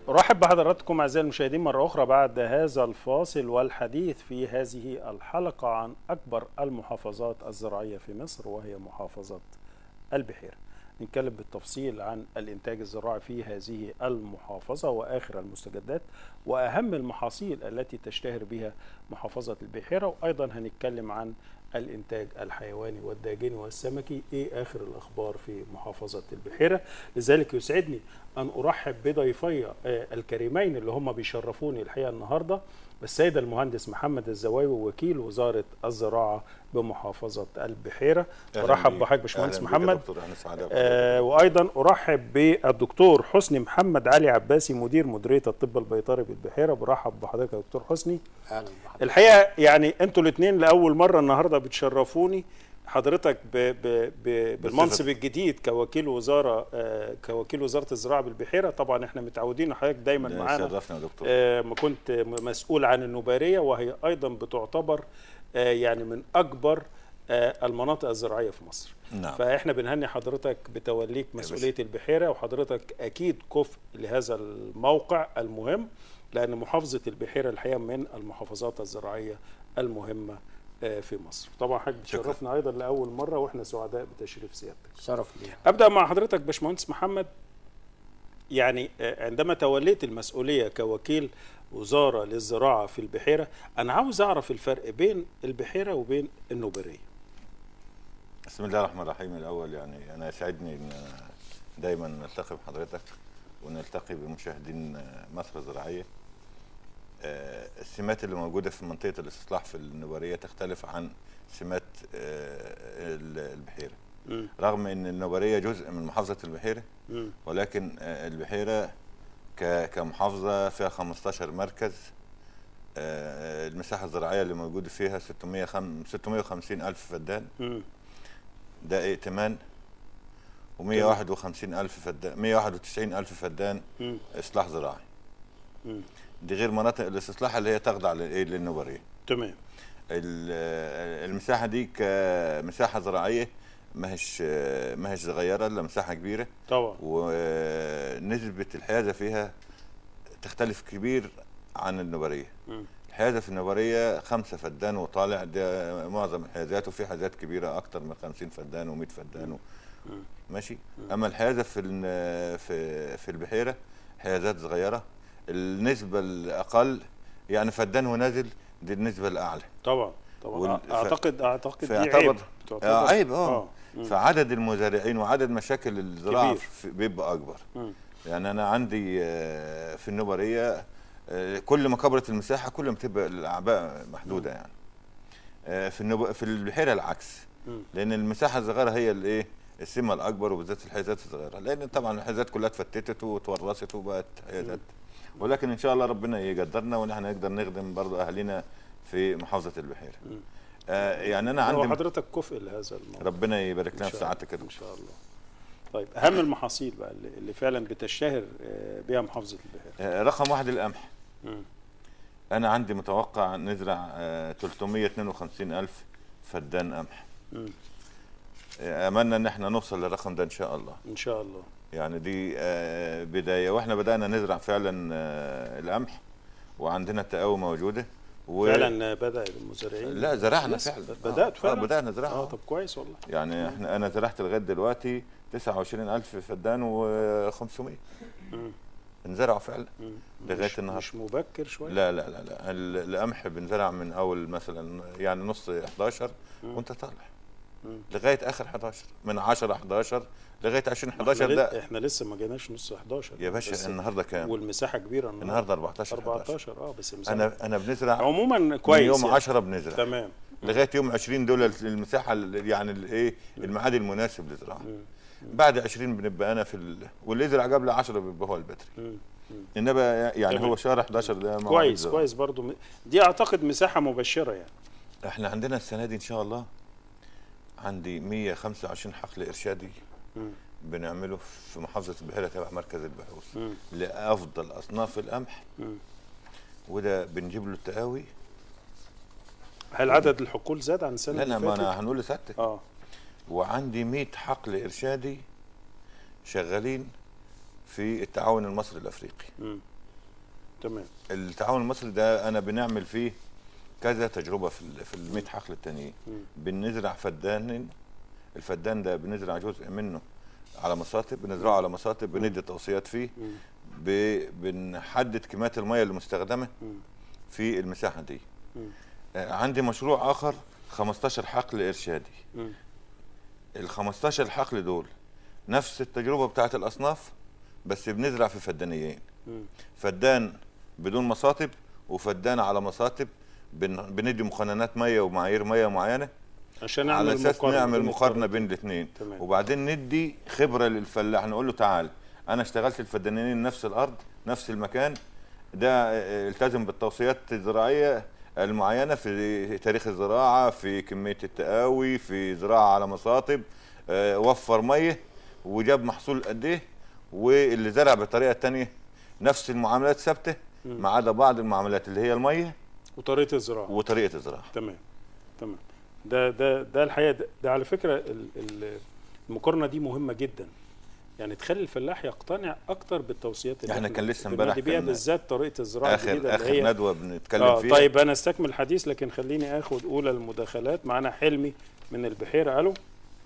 أرحب بحضراتكم أعزائي المشاهدين مرة أخرى بعد هذا الفاصل والحديث في هذه الحلقة عن أكبر المحافظات الزراعية في مصر وهي محافظة البحيرة نتكلم بالتفصيل عن الإنتاج الزراعي في هذه المحافظة وآخر المستجدات وأهم المحاصيل التي تشتهر بها محافظة البحيرة وأيضا هنتكلم عن الإنتاج الحيواني والداجني والسمكي إيه آخر الأخبار في محافظة البحيرة لذلك يسعدني أن أرحب بضيفي الكريمين اللي هم بيشرفوني الحقيقة النهاردة السيد المهندس محمد الزواوي وكيل وزارة الزراعة بمحافظة البحيرة برحب بحضرتك باشمهندس محمد آه وأيضا أرحب بالدكتور حسني محمد علي عباسي مدير مديرية الطب البيطري بالبحيرة برحب بحضرتك يا دكتور حسني اهلا بحضرتك الحقيقة يعني أنتوا الاثنين لأول مرة النهاردة بتشرفوني حضرتك ب ب ب بالمنصب الجديد كوكيل وزاره آه كوكيل وزاره الزراعه بالبحيره طبعا احنا متعودين حضرتك دايما معانا شرفنا يا دكتور آه ما كنت مسؤول عن النوباريه وهي ايضا بتعتبر آه يعني من اكبر آه المناطق الزراعيه في مصر نعم. فاحنا بنهني حضرتك بتوليك مسؤوليه البحيره وحضرتك اكيد كفء لهذا الموقع المهم لان محافظه البحيره الحقيقه من المحافظات الزراعيه المهمه في مصر طبعا حضرتك بتشرفنا ايضا لاول مره واحنا سعداء بتشريف سيادتك شرف لي ابدا مع حضرتك باشمهندس محمد يعني عندما توليت المسؤوليه كوكيل وزاره للزراعه في البحيره انا عاوز اعرف الفرق بين البحيره وبين النوبريه بسم الله الرحمن الرحيم الاول يعني انا يسعدني ان دايما نلتقي بحضرتك ونلتقي بمشاهدين مصر الزراعيه السمات اللي موجوده في منطقه الاستصلاح في النوباريه تختلف عن سمات البحيره م. رغم ان النوباريه جزء من محافظه البحيره م. ولكن البحيره كمحافظه فيها 15 مركز المساحه الزراعيه اللي موجوده فيها 650 الف فدان م. ده ائتمان و151 الف فدان 191 الف فدان م. اصلاح زراعي م. دي غير مناطق الاستصلاح اللي هي تخضع للايه للنوباريه تمام المساحه دي كمساحه زراعيه ما هيش ما هيش صغيره الا مساحه كبيره طبعا ونسبه الحيازه فيها تختلف كبير عن النوباريه م. الحيازه في النوباريه خمسة فدان وطالع ده معظم الحيازات وفي حيازات كبيره اكتر من 50 فدان و100 فدان و... ماشي اما الحيازه في في في البحيره حيازات صغيره النسبه الاقل يعني فدان ونازل دي النسبه الاعلى طبعا طبعا وال- ف- اعتقد اعتقد دي فيعتبر- عيب تعتبر- آه عيب اه اه م. فعدد المزارعين وعدد مشاكل الزراعه كبير. في- بيبقى اكبر م. يعني انا عندي آه، في النوباريه آه، كل ما كبرت المساحه كل ما تبقى الاعباء محدوده يعني آه، في النوب... في البحيره العكس م. لان المساحه الصغيره هي الايه السمه الاكبر وبالذات الحيازات الصغيره لان طبعا الحيازات كلها اتفتتت وتورثت وبقت حيازات ولكن ان شاء الله ربنا يقدرنا وان احنا نقدر نخدم برضه اهالينا في محافظه البحيره م. آه يعني انا هو عندي حضرتك كفء لهذا الموضوع ربنا يبارك إن لنا شاء في سعادتك يا الله. ان دكتور شاء الله طيب اهم المحاصيل بقى اللي اللي فعلا بتشتهر آه، بها محافظه البحيره آه رقم واحد القمح مم. انا عندي متوقع نزرع آه 352 الف فدان قمح مم. آه، املنا ان احنا نوصل للرقم ده ان شاء الله ان شاء الله يعني دي آه، بدايه واحنا بدانا نزرع فعلا آه، القمح وعندنا التقاوي موجوده و... فعلا بدا المزارعين لا زرعنا لسه فعلا بدات آه، فعلا آه بدانا نزرعها اه طب كويس والله يعني احنا انا زرعت لغايه دلوقتي 29000 فدان و500 مم. انزرعوا فعلا مم. لغاية مش- النهاردة. مش مبكر شويه لا لا لا لا ال- القمح بنزرع من اول مثلا يعني نص 11 مم. وانت طالع مم. لغايه اخر 11 من 10 11 لغايه 20 احنا 11 ل- ده احنا لسه ما جيناش نص 11 يا بس باشا النهارده كام؟ والمساحه كبيره النهارده 14 11 14 اه بس المساحه انا انا بنزرع عموما من كويس يوم يعني. 10 بنزرع تمام لغايه يوم 20 دول المساحه ال- يعني الايه الميعاد المناسب للزراعه مم. بعد 20 بنبقى انا في ال... واللي يزرع قبل 10 بيبقى هو البدري مم. انما يعني تمام. هو شهر 11 ده موعد كويس الزراعة. كويس برضو م- دي اعتقد مساحه مبشره يعني احنا عندنا السنه دي ان شاء الله عندي 125 حقل ارشادي مم. بنعمله في محافظه البحيره تبع مركز البحوث مم. لافضل اصناف القمح مم. وده بنجيب له التقاوي هل عدد الحقول زاد عن السنه لا اللي لا ما فاتت؟ انا هنقول لسعادتك اه وعندي 100 حقل ارشادي شغالين في التعاون المصري الافريقي مم. تمام التعاون المصري ده انا بنعمل فيه كذا تجربه في ال- في ال 100 حقل التانيين مم. بنزرع فدان الفدان ده بنزرع جزء منه على مصاطب بنزرعه على مصاطب بندي توصيات فيه مم. ب- بنحدد كميات الميه المستخدمه مم. في المساحه دي مم. آه، عندي مشروع اخر 15 حقل ارشادي مم. ال 15 حقل دول نفس التجربه بتاعت الاصناف بس بنزرع في فدانيين مم. فدان بدون مصاطب وفدان على مصاطب بن- بندي مقننات ميه ومعايير ميه معينه عشان على نعمل اساس مقارنة نعمل بين مقارنه الطريقتين. بين الاثنين تمام. وبعدين ندي خبره للفلاح نقول له تعال انا اشتغلت الفدانين نفس الارض نفس المكان ده اه، التزم بالتوصيات الزراعيه المعينه في تاريخ الزراعه في كميه التقاوي في زراعه على مصاطب اه، وفر ميه وجاب محصول قد ايه واللي زرع بالطريقه الثانيه نفس المعاملات ثابته ما عدا بعض المعاملات اللي هي الميه وطريقه الزراعه وطريقه الزراعه تمام تمام ده ده ده الحقيقه ده, ده على فكره ال- ال- المقارنه دي مهمه جدا يعني تخلي الفلاح يقتنع اكتر بالتوصيات اللي احنا كان لسه بنودي امبارح بيها كان بالذات طريقه الزراعه الجديده اخر اللي اخر هي ندوه بنتكلم آه فيها طيب انا استكمل الحديث لكن خليني اخد اولى المداخلات معانا حلمي من البحيره الو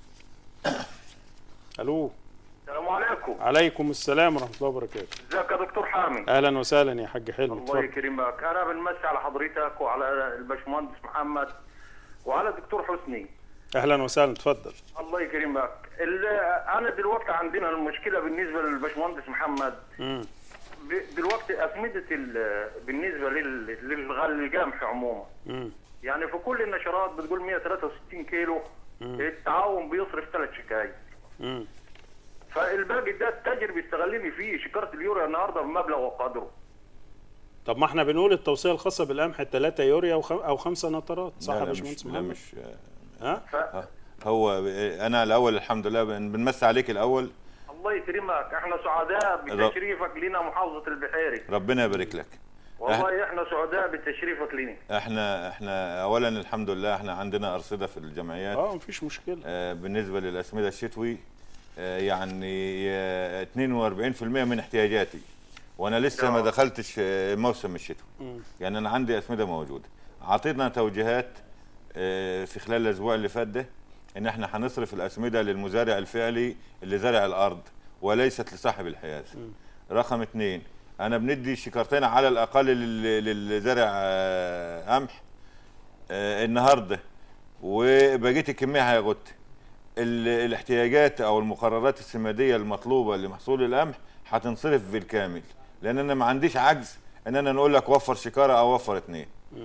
الو السلام عليكم عليكم السلام ورحمه الله وبركاته ازيك يا دكتور حامي اهلا وسهلا يا حاج حلمي الله اتفضل يكرمك انا بنمسي على حضرتك وعلى الباشمهندس محمد وعلى الدكتور حسني اهلا وسهلا اتفضل الله يكرمك ال- انا دلوقتي عندنا المشكله بالنسبه للباشمهندس محمد مم. ب- دلوقتي اسمده ال- بالنسبه لل- للغل الجمح عموما مم. يعني في كل النشرات بتقول 163 كيلو التعاون بيصرف ثلاث شكاير مم. فالباقي ده التاجر بيستغلني فيه شكاره اليورو النهارده بمبلغ وقدره طب ما احنا بنقول التوصيه الخاصه بالقمح 3 يوريا وخم... او 5 نطرات صح لا يا لا باشمهندس مش لا محمد؟ مش ها؟ ف... هو انا الاول الحمد لله بن- بنمسي عليك الاول الله يكرمك احنا سعداء بتشريفك لنا محافظه البحيري ربنا يبارك لك والله احنا سعداء بتشريفك لنا احنا احنا اولا الحمد لله احنا عندنا ارصده في الجمعيات اه مفيش مشكله آه، بالنسبه للاسمده الشتوي آه، يعني آه، 42% من احتياجاتي وانا لسه ما آه. دخلتش آه، موسم الشتوي مم. يعني انا عندي اسمده موجوده عطينا توجيهات آه، في خلال الاسبوع اللي فات ده ان احنا هنصرف الاسمده للمزارع الفعلي اللي زرع الارض وليست لصاحب الحياز رقم اثنين انا بندي شكارتين على الاقل لل- للي زرع آه، قمح آه، النهارده وبقيه الكميه هيغط ال- الاحتياجات او المقررات السماديه المطلوبه لمحصول القمح هتنصرف بالكامل لان انا ما عنديش عجز ان انا نقول لك وفر شكاره او وفر اثنين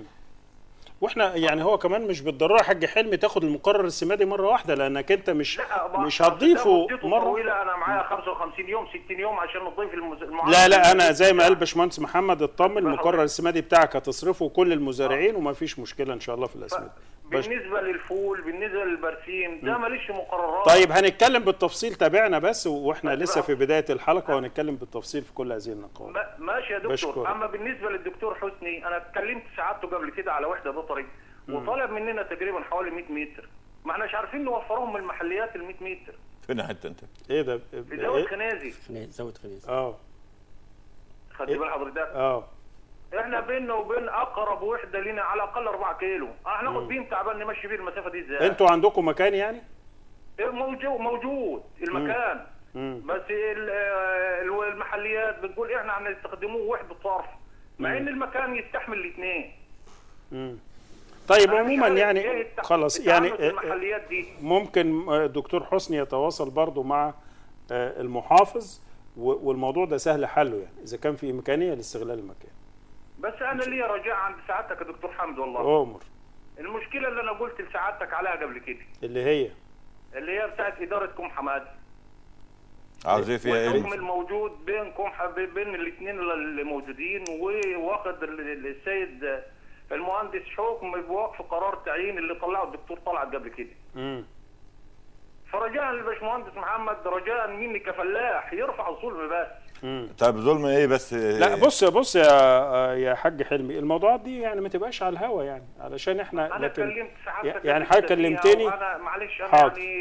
واحنا يعني هو كمان مش بالضروره يا حاج حلمي تاخد المقرر السمادي مره واحده لانك انت مش لا مش أصل ده هتضيفه مدته مره طويله انا معايا 55 يوم 60 يوم عشان نضيف المز... المعامل لا لا انا زي ما قال باشمهندس محمد اطمن المقرر السمادي بتاعك هتصرفه كل المزارعين وما فيش مشكله ان شاء الله في الاسمده باش- بالنسبه للفول بالنسبه للبرسيم ده ماليش مقررات طيب هنتكلم بالتفصيل تابعنا بس واحنا لسه في بدايه الحلقه وهنتكلم بالتفصيل في كل هذه النقاط ما- ماشي يا دكتور بشكرك. اما بالنسبه للدكتور حسني انا اتكلمت سعادته قبل كده على وحده بطري وطلب مننا تقريبا حوالي 100 متر ما احناش عارفين نوفرهم من المحليات ال 100 متر فين حته انت ايه ده في زاويه إيه؟ خنازي خنيز زود خنيز اه خدت إيه؟ بال حضرتك اه احنا بيننا وبين اقرب وحده لنا على الاقل 4 كيلو هناخد بيهم تعبان نمشي بيه المسافه دي ازاي انتوا عندكم مكان يعني إيه موجود موجود المكان مم. بس ال- ال- المحليات بتقول احنا هنستخدموه وحده صرف مع ان المكان يستحمل الاثنين مم. طيب عموما يعني خلاص يعني آه، آه، المحليات دي ممكن آه، الدكتور حسني يتواصل برضو مع آه، المحافظ و- والموضوع ده سهل حله يعني اذا كان في امكانيه لاستغلال المكان بس انا ليا رجاء عند سعادتك يا دكتور حمد والله عمر المشكله اللي انا قلت لسعادتك عليها قبل كده اللي هي اللي هي بتاعت ادارتكم حماد عاوز ايه فيها والحكم ايه الموجود بينكم ح- بين الاثنين اللي موجودين وواخد ال- ال- السيد المهندس حكم بوقف قرار تعيين اللي طلعه الدكتور طلعت قبل كده مم. فرجاء للباشمهندس محمد رجاء مني كفلاح يرفع الظلم بس مم. طيب ظلم ايه بس لا بص بص يا يا حاج حلمي الموضوعات دي يعني ما تبقاش على الهوا يعني علشان احنا انا لكن كلمت سعادتك يعني قبل حضرتك كده فيها كلمتني وانا معلش انا حاضر. يعني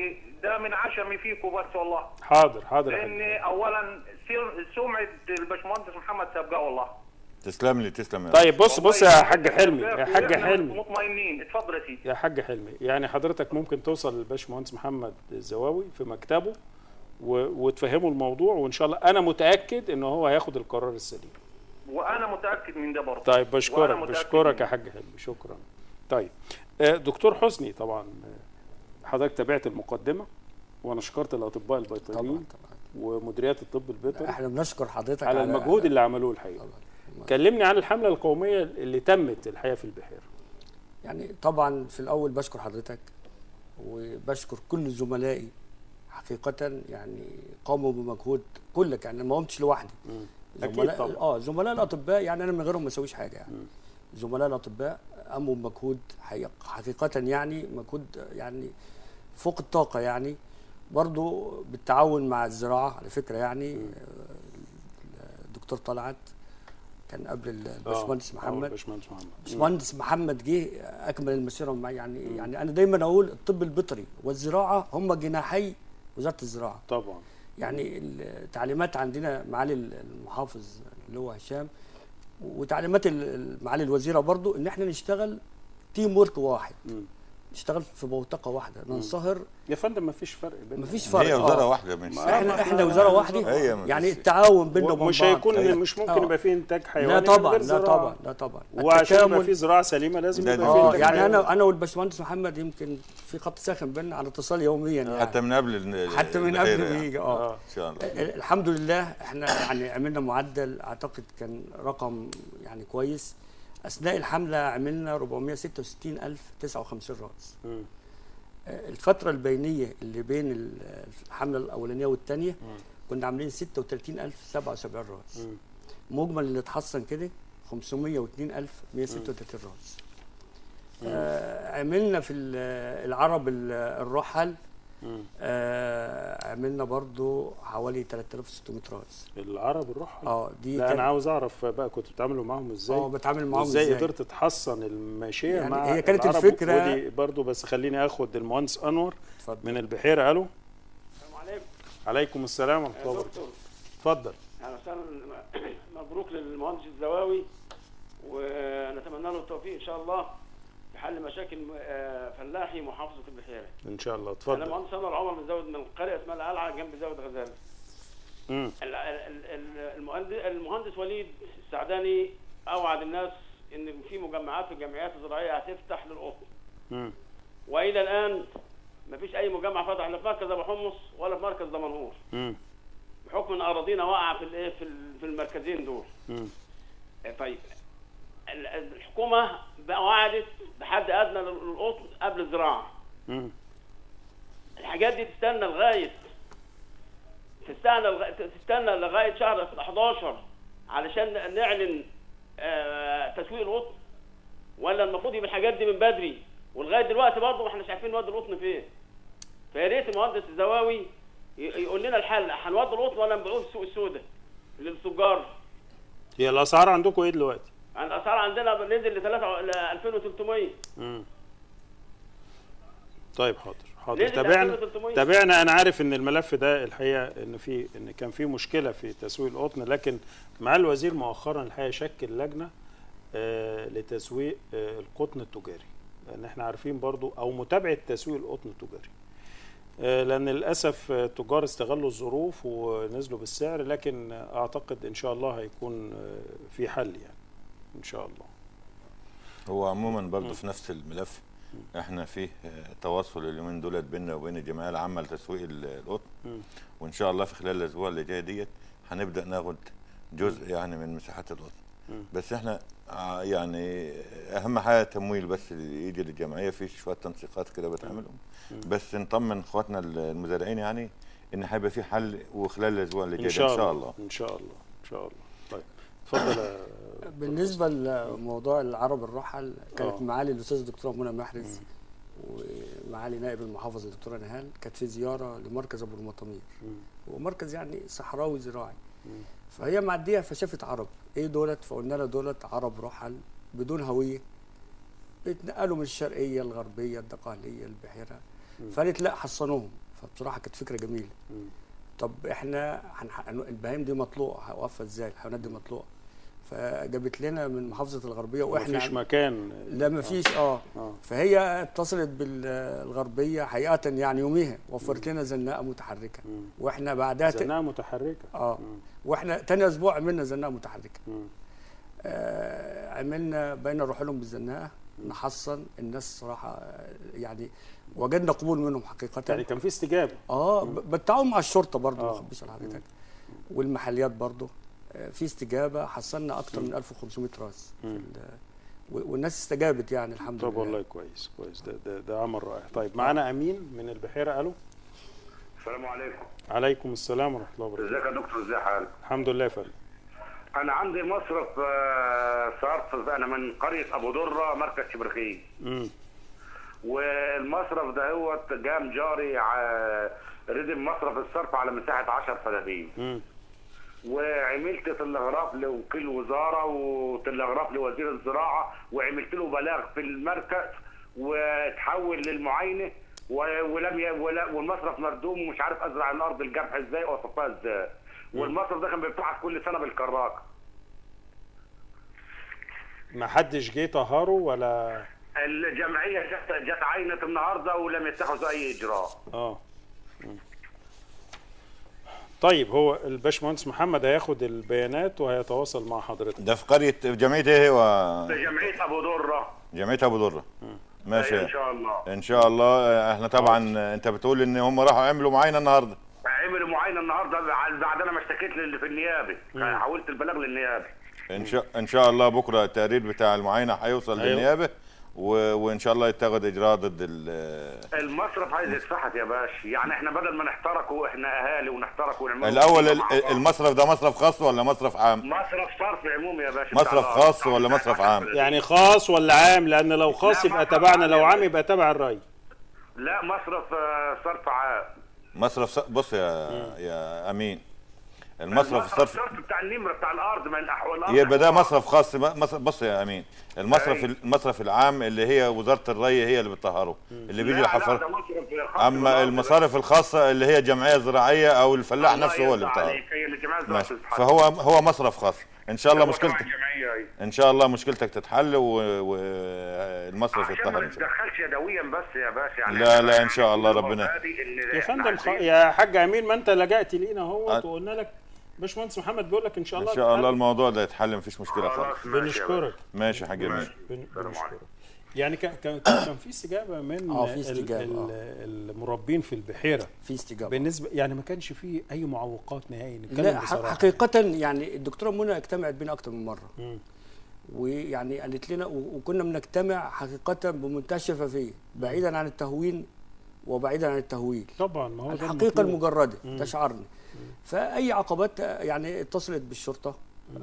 ده من عشمي فيكم بس والله حاضر حاضر يا لان حاج. اولا سير- سمعه الباشمهندس محمد سابقه والله تسلم لي تسلم يا طيب بص بص يا والله حاج حلمي يا حاج وإحنا حلمي مطمئنين اتفضل يا سيدي يا حاج حلمي يعني حضرتك ممكن توصل للباشمهندس محمد الزواوي في مكتبه و... وتفهمه الموضوع وان شاء الله انا متاكد ان هو هياخد القرار السليم وانا متاكد من ده برضه طيب بشكرك وأنا متأكد بشكرك من يا حاج حلمي شكرا طيب آه، دكتور حسني طبعا آه، حضرتك تابعت المقدمه وانا شكرت الاطباء طبعا البيطريين طبعا ومديريات الطب البيطري احنا بنشكر حضرتك على المجهود اللي عملوه الحقيقه طبعا. كلمني عن الحمله القوميه اللي تمت الحقيقه في البحيره يعني طبعا في الاول بشكر حضرتك وبشكر كل زملائي حقيقة يعني قاموا بمجهود كلك يعني ما قمتش لوحدي أكيد زملاء طبعا. اه زملاء الاطباء يعني انا من غيرهم ما اسويش حاجه يعني زملاء الاطباء قاموا بمجهود حقيقة, حقيقة يعني مجهود يعني فوق الطاقه يعني برضو بالتعاون مع الزراعه على فكره يعني آه، الدكتور طلعت كان قبل الباشمهندس آه، محمد باشمهندس محمد باشمهندس محمد جه اكمل المسيره معي يعني يعني انا دايما اقول الطب البيطري والزراعه هم جناحي وزاره الزراعه طبعا يعني التعليمات عندنا معالي المحافظ اللي هو هشام وتعليمات ال- معالي الوزيره برضو ان احنا نشتغل تيم ورك واحد مم. نشتغل في بوتقه واحده ننصهر يا فندم ما فيش فرق بين مفيش فرق هي وزاره آه. واحده مش ما- احنا ما احنا إحنا- وزاره واحده هي مفيش- يعني التعاون بيننا وبين مش بعض هيكون أيوة. مش ممكن آه. يبقى فيه انتاج حيواني لا من طبعا غير لا زراعة. طبعا لا طبعا وعشان يبقى التكامل- في زراعه سليمه لازم ده يبقى دي- في اه انتاج يعني حيواني. انا انا والباشمهندس محمد يمكن في خط ساخن بيننا على اتصال يوميا يعني حتى من قبل ال- حتى من البحيرة قبل ما يعني. يجي اه اه ان شاء الله الحمد لله احنا يعني عملنا معدل اعتقد كان رقم يعني كويس اثناء الحمله عملنا 466059 راس مم. الفتره البينيه اللي بين ال- الحمله الاولانيه والثانيه كنا عاملين 36077 راس مم. مجمل اللي اتحصن كده 502136 راس آه عملنا في ال- العرب ال- الرحل مم. آه عملنا برضو حوالي 3600 راس العرب الروح اه دي لا كان- انا عاوز اعرف بقى كنتوا بتتعاملوا معاهم ازاي اه بتعامل معاهم وازاي ازاي قدرت تحصن الماشيه يعني مع هي كانت العرب؟ الفكرة- ودي برضو بس خليني اخد المهندس انور اتفضل من البحيره الو السلام عليكم عليكم السلام ورحمه يا الله وبركاته دكتور اتفضل اهلا وسهلا مبروك للمهندس الزواوي ونتمنى له التوفيق ان شاء الله في حل مشاكل آه، فلاحي محافظه البحيره. ان شاء الله انا اتفضل مهندس انور عمر من زاويه من قريه اسمها القلعه جنب زاويه غزال. مم. ال- ال- ال- المهندس المهندس وليد السعداني اوعد الناس ان في مجمعات في الجمعيات الزراعيه هتفتح للقطن. مم. والى الان مفيش اي مجمع فتح لا في مركز ابو حمص ولا في مركز دمنهور. مم. بحكم ان اراضينا واقعه في الايه في ال- في المركزين دول. مم. طيب ال- الحكومه بقى وعدت بحد ادنى للقطن قبل الزراعه مم. الحاجات دي تستنى لغايه تستنى لغاية تستنى لغايه شهر 11 علشان نعلن آه، تسويق القطن ولا المفروض يبقى الحاجات دي من بدري ولغايه دلوقتي برضه ما احناش عارفين نودي القطن فين فيا ريت المهندس الزواوي ي- يقول لنا الحل هنودي القطن ولا نبيعوه في السوق السوداء للتجار هي الاسعار عندكم ايه دلوقتي الاسعار عندنا نزل ل 3 ل 2300 مم. طيب حاضر حاضر نزل تابعنا 2300. تابعنا انا عارف ان الملف ده الحقيقه ان في ان كان في مشكله في تسويق القطن لكن مع الوزير مؤخرا الحقيقه شكل لجنه آه لتسويق آه القطن التجاري لان احنا عارفين برضو او متابعه تسويق القطن التجاري آه لان للاسف آه، التجار استغلوا الظروف ونزلوا بالسعر لكن آه، اعتقد ان شاء الله هيكون آه، في حل يعني ان شاء الله هو عموما برضه في نفس الملف احنا فيه آه، تواصل اليومين دولت بيننا وبين الجمعيه العامه لتسويق ال- القطن مم. وان شاء الله في خلال الاسبوع اللي جاي ديت هنبدا ناخد جزء يعني من مساحات القطن مم. بس احنا ع- يعني اهم حاجه تمويل بس اللي يجي للجمعيه في شويه تنسيقات كده بتعملهم بس نطمن اخواتنا المزارعين يعني ان هيبقى في حل وخلال الاسبوع اللي جاي ان ده شاء, ان شاء الله ان شاء الله ان شاء الله طيب اتفضل يا بالنسبه لموضوع العرب الرحل كانت آه. معالي الاستاذ الدكتوره منى محرز ومعالي نائب المحافظ الدكتوره نهال كانت في زياره لمركز ابو المطامير مم. ومركز يعني صحراوي زراعي مم. فهي معديه فشافت عرب ايه دولت فقلنا لها دولت عرب رحل بدون هويه بيتنقلوا من الشرقيه الغربيه الدقهليه البحيره فقالت لا حصنوهم فبصراحه كانت فكره جميله مم. طب احنا هنح- البهايم دي مطلوقه هوقفها ازاي الحيوانات دي مطلوقه فجابت لنا من محافظه الغربيه واحنا مفيش مكان لا مفيش اه اه فهي اتصلت بالغربيه حقيقه يعني يوميها وفرت لنا زناقه متحركه مم. واحنا بعدها ت... زناقه متحركه اه مم. واحنا تاني اسبوع عملنا زناقه متحركه مم. آه عملنا بقينا نروح لهم بالزناقه نحصن الناس صراحه آه، يعني وجدنا قبول منهم حقيقه يعني كان في استجابه اه ب- بالتعاون مع الشرطه برضه ما آه. اخبيش على حضرتك والمحليات برضه آه، في استجابه حصلنا اكتر من 1500 راس في مم. ال- و- والناس استجابت يعني الحمد طب لله والله كويس كويس ده ده, ده عمل رائع طيب معانا امين من البحيره الو السلام عليكم عليكم السلام ورحمه الله وبركاته ازيك يا دكتور ازي حالك الحمد لله يا فندم انا عندي مصرف آه، صرف انا من قريه ابو دره مركز شبرخين مم. والمصرف ده هو جام جاري ع- ردم مصرف الصرف على مساحه 10 فدادين مم. وعملت تلغراف لوكيل وزاره وتلغراف لوزير الزراعه وعملت له بلاغ في المركز وتحول للمعاينه و- ولم ي... ولا والمصرف مردوم ومش عارف ازرع الارض الجمح ازاي واصفها ازاي والمصرف ده كان بيبتعث كل سنه بالكراكه ما حدش جه طهره ولا الجمعيه جت جت عينت النهارده ولم يتخذوا اي اجراء اه مم. طيب هو الباشمهندس محمد هياخد البيانات وهيتواصل مع حضرتك ده في قريه جمعيه ايه هو في جمعيه ابو دره جمعيه ابو دره ماشي ان شاء الله ان شاء الله احنا طبعا انت بتقول ان هم راحوا عملوا معاينه النهارده عملوا معاينه النهارده بعد بعد انا ما اشتكيت للي في النيابه حولت البلاغ للنيابه ان شاء ان شاء الله بكره التقرير بتاع المعاينه هيوصل أيوة. للنيابه و... وان شاء الله يتخذ اجراء ضد ال... المصرف عايز يتفحت يا باشا يعني احنا بدل ما نحترقوا احنا اهالي ونحترق ونعمل الاول ال- المصرف ده مصرف خاص ولا مصرف عام مصرف صرف عمومي يا باشا مصرف بتاع الأرض. خاص ولا مصرف عام؟ يعني خاص ولا عام لان لو خاص لا، يبقى مصرف تبعنا عام لو يا عام باشا. يبقى تبع الري لا مصرف آه، صرف عام مصرف ص... بص يا يا امين المصرف الصرف الصرف بتاع النمره بتاع الارض ما الاحوال الارض يبقى ده مصرف خاص مصرف بص يا امين المصرف أي. المصرف العام اللي هي وزاره الري هي اللي بتطهره اللي بيجي لا، لا، ده يحفر مصرف خاص اما بالأرض. المصارف الخاصه اللي هي الجمعيه الزراعيه او الفلاح الله نفسه هو اللي يرضى بتطهره عليك، هي اللي جماعة ماشي الزراعة بتتحل. فهو هو مصرف خاص ان شاء الله هو تبع مشكلتك الجمعية، أيوة. ان شاء الله مشكلتك تتحل والمصرف عشان ما يتطهر إن شاء الله. نتدخلش يدويا بس يا باشا يعني لا، إحنا لا، إن شاء الله عايزين ربنا- المبادئ إن يا إحنا فندم خ... عايزين- يا حاج امين ما انت لجأت لينا اهوت أه. وقلنا لك باشمهندس محمد بيقول لك ان شاء الله ان شاء الله تتحل. الموضوع ده يتحل مفيش مشكله خالص خلاص ماشي يا بنشكرك ماشي يا حاج امين بن... السلام بنشكرك عليكم. يعني كان كان كان في استجابه من آه، في ال- استجابة، ال- آه. المربين في البحيره في استجابه بالنسبه يعني ما كانش فيه اي معوقات نهائي نتكلم لا ح- بصراحه حقيقة يعني الدكتورة منى اجتمعت بينا أكتر من مرة مم. ويعني قالت لنا و- وكنا بنجتمع حقيقة بمنتهى الشفافية بعيدا عن التهوين وبعيدا عن التهويل طبعا ما هو ده الحقيقة المطلوب. المجردة مم. ده شعارنا فأي عقبات آه، يعني اتصلت بالشرطة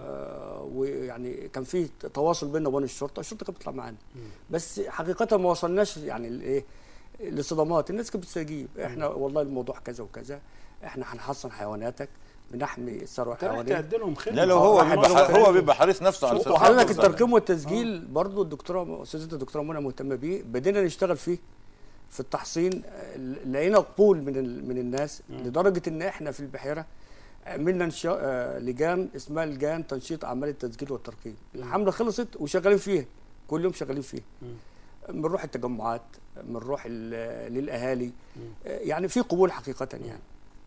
آه ويعني كان في تواصل بيننا وبين الشرطة الشرطة كانت بتطلع معانا بس حقيقة ما وصلناش يعني الايه لصدمات الناس كانت بتستجيب احنا والله الموضوع كذا وكذا احنا هنحصن حيواناتك بنحمي الثروة انت رايح الحيوانية تقدم لهم خدمه لا لو آه، هو واحد بيبقى منهم هو كان- بيبقى حريص نفسه على الاستثمار وحضرتك بالظبط. الترقيم والتسجيل برضو الدكتوره استاذه الدكتوره منى مهتمه بيه بدينا نشتغل فيه في التحصين آه، لقينا قبول من ال- من الناس لدرجه ان احنا في البحيره عملنا انشاء آه، لجان اسمها لجان تنشيط اعمال التسجيل والترقيم الحمله خلصت وشغالين فيها كل يوم شغالين فيها بنروح التجمعات بنروح ال- للاهالي آه، يعني في قبول حقيقه يعني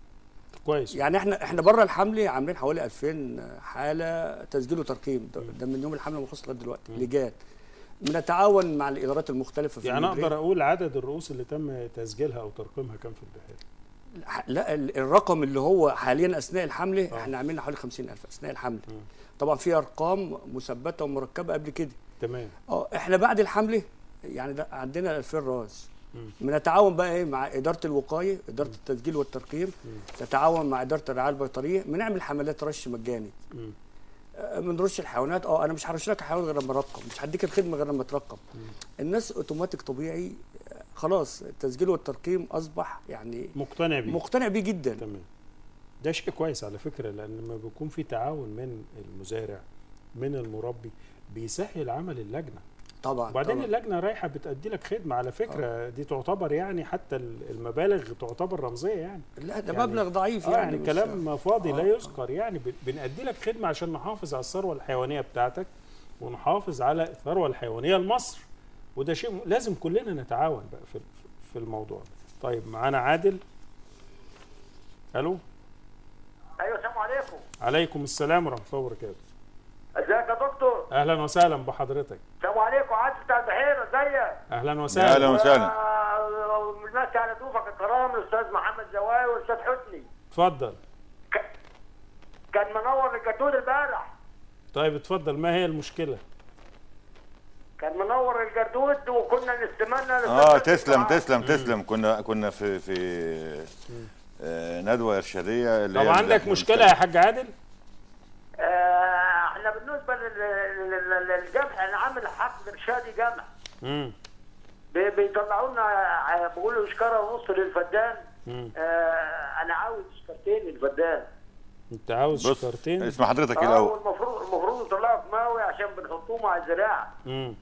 كويس يعني احنا احنا بره الحمله عاملين حوالي 2000 حاله تسجيل وترقيم ده, ده من يوم الحمله ما خلص لغايه دلوقتي لجان بنتعاون مع الادارات المختلفه في يعني المديرية. اقدر اقول عدد الرؤوس اللي تم تسجيلها او ترقيمها كام في البحيره ح- لا ال- الرقم اللي هو حاليا اثناء الحمله آه. احنا عاملين حوالي 50000 اثناء الحمله طبعا في ارقام مثبته ومركبه قبل كده تمام اه احنا بعد الحمله يعني ده عندنا 2000 راس بنتعاون بقى ايه مع اداره الوقايه اداره التسجيل والترقيم تتعاون مع اداره الرعايه البيطريه بنعمل حملات رش مجاني مم. آه، بنرش الحيوانات اه انا مش هرش لك الحيوان غير لما ارقم مش هديك الخدمه غير لما ترقم الناس اوتوماتيك طبيعي آه، خلاص التسجيل والترقيم اصبح يعني مقتنع بيه مقتنع بيه جدا تمام ده شيء كويس على فكره لان لما بيكون في تعاون من المزارع من المربي بيسهل عمل اللجنه طبعا وبعدين طبعا. اللجنه رايحه بتأدي لك خدمه على فكره دي تعتبر يعني حتى المبالغ تعتبر رمزيه يعني لا ده يعني- مبلغ ضعيف آه يعني يعني مش- كلام فاضي لا آه. يذكر يعني ب- بنأدي لك خدمه عشان نحافظ على الثروه الحيوانيه بتاعتك ونحافظ على الثروه الحيوانيه لمصر وده شيء م- لازم كلنا نتعاون بقى في في الموضوع ده طيب معانا عادل الو ايوه السلام عليكم عليكم السلام ورحمه الله وبركاته ازيك يا دكتور اهلا وسهلا بحضرتك السلام عليكم عادل بتاع البحيره ازيك اهلا اهلا وسهلا وسهلا آه، الناس على ضيوفك الكرام الاستاذ محمد زواي والاستاذ حسني اتفضل ك- كان منور الجاتون البارح طيب اتفضل ما هي المشكله كان منور الجردود وكنا نستمنى اه تسلم تسلم تسلم كنا كنا في في آه، ندوه ارشاديه اللي طب هي عندك اللي- مشكله يا حاج عادل آه، احنا بالنسبه لل- لل- للجمع انا عامل حقل ارشادي جمع امم بي- بيطلعوا لنا ع- بيقولوا شكاره ونص للفدان مم. آه، انا عاوز شكرتين للفدان انت عاوز بص شكرتين اسم حضرتك ايه اه الاول والمفروض المفروض يطلعوا في ماوي عشان بنحطوه مع الزراعه امم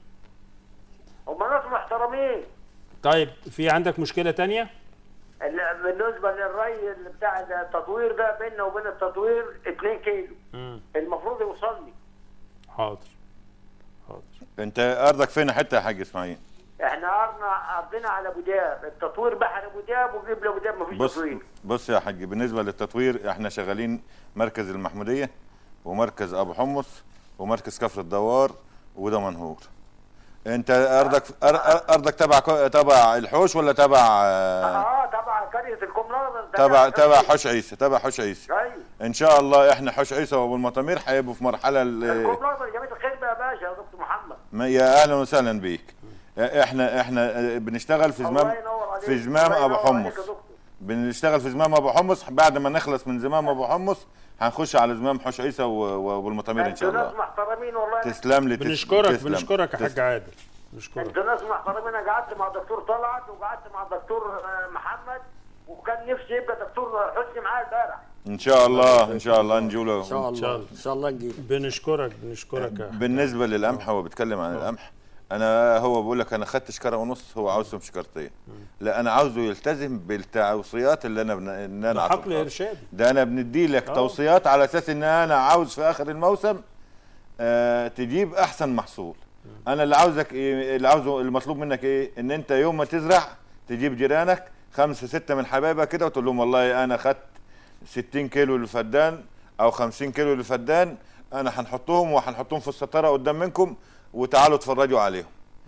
هم ناس محترمين طيب في عندك مشكله تانية ال- بالنسبه للري اللي بتاع التطوير ده بيننا وبين التطوير 2 كيلو امم المفروض يوصل لي حاضر حاضر انت ارضك فين حته يا حاج اسماعيل احنا ارضنا ارضنا على ابو دياب التطوير بحر ابو دياب وجيب ابو دياب مفيش بص تطوير بص يا حاج بالنسبه للتطوير احنا شغالين مركز المحموديه ومركز ابو حمص ومركز كفر الدوار وده منهور انت ارضك أر- أر- ارضك تبع كو- تبع الحوش ولا تبع آه، اه تبع قريه الكملاضه تبع تبع حوش عيسى تبع حوش عيسى ايوه ان شاء الله احنا حوش عيسى وابو المطامير هيبقوا في مرحله ال- الكملاضه جميع الخير بقى يا باشا يا دكتور محمد ما- يا اهلا وسهلا بيك احنا احنا بنشتغل في زمام الله ينور عليك في زمام الله ابو ينور عليك حمص يا دكتور. بنشتغل في زمام ابو حمص بعد ما نخلص من زمام ابو حمص هنخش على زمام حوش عيسى و- وابو المطامير ان شاء انتوا ناس الله محترمين والله تسلم لي تس- بنشكرك تسلم. بنشكرك يا حاج تسلم. عادل بنشكرك انتوا ناس محترمين انا قعدت مع الدكتور طلعت وقعدت مع الدكتور آه، محمد وكان نفسي يبقى دكتور حسني معايا البارح ان شاء الله ان شاء الله نجوا ان شاء له إن شاء الله الله. ان شاء الله نجيب بنشكرك بنشكرك يا حاج. بالنسبه للقمح هو بيتكلم عن القمح انا هو بيقول لك انا خدت شكاره ونص هو عاوزهم شكارتين لا انا عاوزه يلتزم بالتوصيات اللي انا بن... ان انا ده حقل عطيتها. ارشادي ده انا بندي لك آه. توصيات على اساس ان انا عاوز في اخر الموسم آه تجيب احسن محصول انا اللي عاوزك إيه اللي عاوزه المطلوب منك ايه ان انت يوم ما تزرع تجيب جيرانك خمسه سته من حبايبك كده وتقول لهم والله انا خدت 60 كيلو للفدان او 50 كيلو للفدان انا هنحطهم وهنحطهم في الستاره قدام منكم وتعالوا اتفرجوا عليهم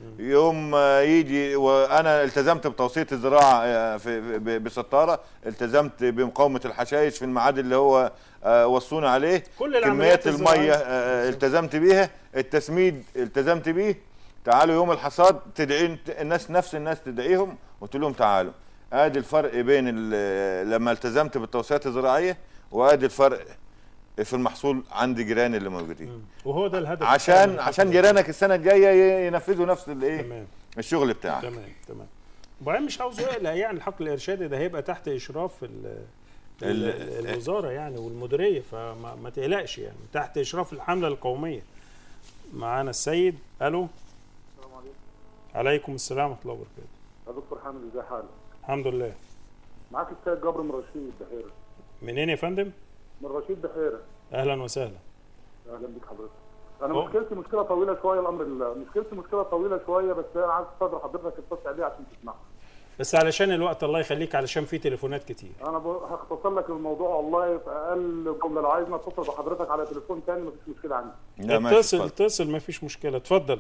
يوم ما يجي وانا التزمت بتوصيه الزراعه آه، في ب- بستاره التزمت بمقاومه الحشائش في الميعاد اللي هو آه، وصونا عليه كل العمليات كميات الميه الزراعية. آه، التزمت بيها التسميد التزمت بيه تعالوا يوم الحصاد تدعي الناس نفس الناس تدعيهم وتقول لهم تعالوا ادي الفرق بين ال- لما التزمت بالتوصيات الزراعيه وادي الفرق في المحصول عند جيراني اللي موجودين وهو ده الهدف عشان من عشان حقل جيرانك السنه الجايه ي- ينفذوا نفس الايه تمام الشغل بتاعك تمام تمام وبعدين مش عاوز يقلق يعني الحقل الارشادي ده هيبقى تحت اشراف ال ال- ال- الوزاره يعني والمديريه فما ما تقلقش يعني تحت اشراف الحمله القوميه معانا السيد الو السلام عليكم عليكم السلام ورحمه الله وبركاته يا دكتور حامد ازي حالك؟ الحمد لله معاك السيد جبر من رشيد بحيره منين يا فندم من رشيد بحيره اهلا وسهلا اهلا بك حضرتك انا أوه. مشكلتي مشكله طويله شويه الامر لله مشكلتي مشكله طويله شويه بس انا عايز استاذن حضرتك تتصل عليها عشان تسمعها بس علشان الوقت الله يخليك علشان في تليفونات كتير انا ب- هختصر لك الموضوع والله في اقل جمله لو عايزني اتصل بحضرتك على تليفون تاني مفيش مشكله عندي لا ماشي، اتصل اتفضل. اتصل ما فيش مشكله اتفضل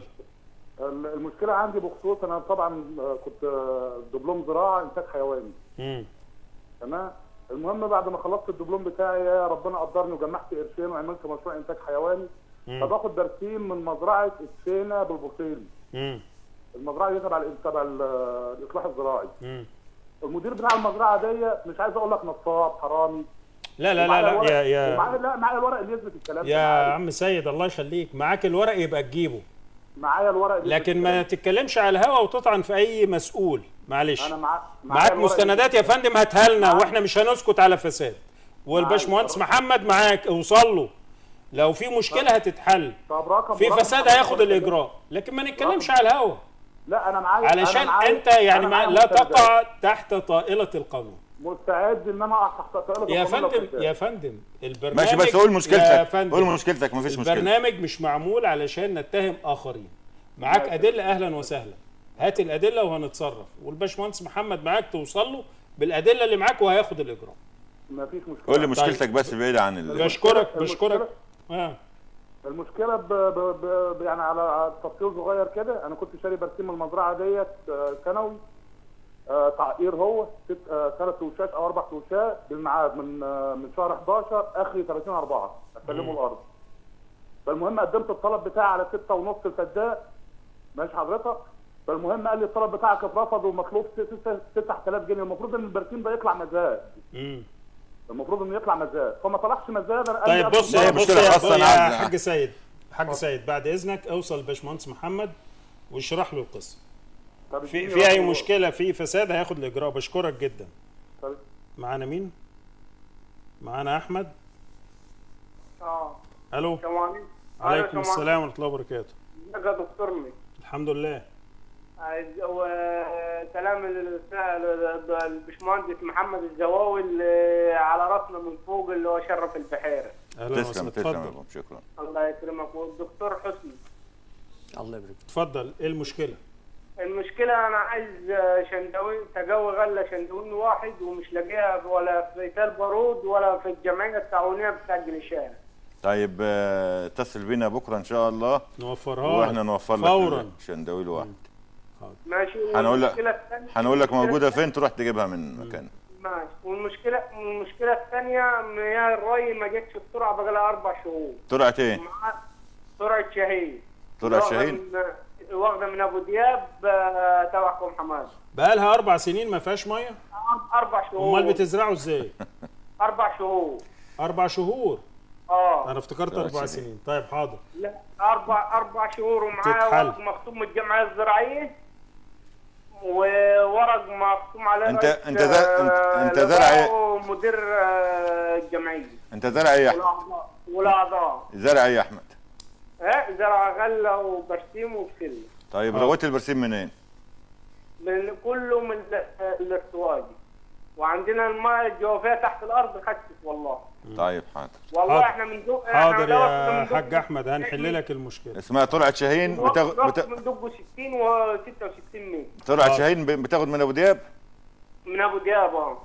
ال- المشكله عندي بخصوص انا طبعا آه، كنت آه، دبلوم زراعه انتاج حيواني امم تمام المهم بعد ما خلصت الدبلوم بتاعي يا ربنا قدرني وجمعت قرشين وعملت مشروع انتاج حيواني فباخد برسيم من مزرعه السينا بالبوصيل امم المزرعه دي تبع ال- تبع ال- الاصلاح الزراعي امم المدير بتاع المزرعه دي مش عايز اقول لك نصاب حرامي لا لا لا ومعايا لا الورق- يا يا ومعايا لا معايا الورق اللي يثبت الكلام ده يا معايا. عم سيد الله يخليك معاك الورق يبقى تجيبه معايا الورق اللي يثبت لكن ما الكلام. تتكلمش على الهوا وتطعن في اي مسؤول معلش انا مع... معايا معاك الورق مستندات يا فندم هاتها لنا واحنا مش هنسكت على فساد والباشمهندس محمد معاك اوصل له لو في مشكله هتتحل طب رقم في رقم فساد حضرتك هياخد قلت ده. الاجراء لكن ما نتكلمش على الهوا لا انا معايا علشان أنا معايا- انت يعني أنا ما معايا لا مستندات. تقع تحت طائله القانون مستعد ان انا اقع تحت طائله يا القانون لو فندم كنت. يا فندم البرنامج ماشي بس قول يا مشكلتك فندم قول مشكلتك مفيش مشكله البرنامج مش معمول علشان نتهم اخرين معاك ماشي. ادله اهلا وسهلا هات الادله وهنتصرف والباشمهندس محمد معاك توصل له بالادله اللي معاك وهياخد الاجراء مفيش مشكله قول لي مشكلتك بس بعيد عن ال... بشكرك المشكلة- بشكرك اه المشكله ب... ب... ب... ب- يعني على على تفصيل صغير كده انا كنت شاري برسيم المزرعه ديت آه، سنوي آه، تعقير هو ست آه، ثلاث توشات او اربع توشات بالميعاد من آه، من شهر 11 اخري 30 4 اسلموا الارض فالمهم قدمت الطلب بتاعي على 6 ونص الفدان ماشي حضرتك فالمهم قال لي الطلب بتاعك اترفض ومطلوب 6000 جنيه المفروض ان البرسيم ده يطلع مزاد مم. المفروض انه يطلع مزاد فما طلعش مزاد انا قال طيب لي بص قبل يا هي ما- بص مشكلة يا, خاصة أنا يا عايز- حاج سيد حاج سيد بعد اذنك اوصل لباشمهندس محمد واشرح له القصه طب في اديني في اي رقم- مشكله في فساد هياخد الاجراء بشكرك جدا طب معانا مين معانا احمد اه الو السلام عليكم عليكم السلام ورحمه الله وبركاته ازيك يا دكتورني الحمد لله عايز- وسلام للأستاذ- البشمهندس محمد الزواوي اللي على راسنا من فوق اللي هو شرف البحيره اهلا تسلم وسهلا تسلم يا اتفضل بابا شكرا الله يكرمك والدكتور حسني الله يبارك فيك. اتفضل ايه المشكله المشكلة أنا عايز شندوي تجاوي غلة شندوين واحد ومش لاقيها ولا في تل بارود ولا في الجمعية التعاونية بتاع الجنشان طيب آه، اتصل بينا بكره ان شاء الله نوفرها واحنا لك نوفر لك فورا شندويل واحد ماشي هنقول لك- والمشكلة الثانية هنقول لك موجوده فين تروح تجيبها من مكان ماشي والمشكلة المشكلة الثانية مياه الري ما جتش بسرعة بقى لها أربع شهور طلعت ايه؟ مع سرعة شهيد سرعة واخدة شاهين؟ من- واخدة من أبو دياب آه، تبعكم حماد بقالها اربع سنين ما فيهاش ميه أربع شهور امال بتزرعوا ازاي أربع شهور اربع شهور اه انا افتكرت ثلاث اربع سنين. سنين طيب حاضر لا اربع اربع شهور ومعاه تتحل. ورق مختوم من الجمعيه الزراعيه وورق مختوم عليه أنت- رئيس، أنت ذا- آه، أنت- أنت زرع إيه؟ لواء ومدير آه، الجمعيه انت زرع ايه يا احمد؟ والاعضاء والاعضاء زرع ايه يا احمد؟ ها زرع غله وبرسيم وبسله طيب آه. رويت البرسيم منين؟ من كله من ال- الارتواجي وعندنا الماء الجوفيه تحت الارض خشت والله طيب حاضر والله حاضر. احنا من دق حاضر احنا يا من دق- حاج احمد هنحل لك المشكله اسمها طلعت شاهين بتاخد رحت بتا... من دقه 60 و 66 متر طلعت حاضر. شاهين ب- بتاخد من ابو دياب من ابو دياب اه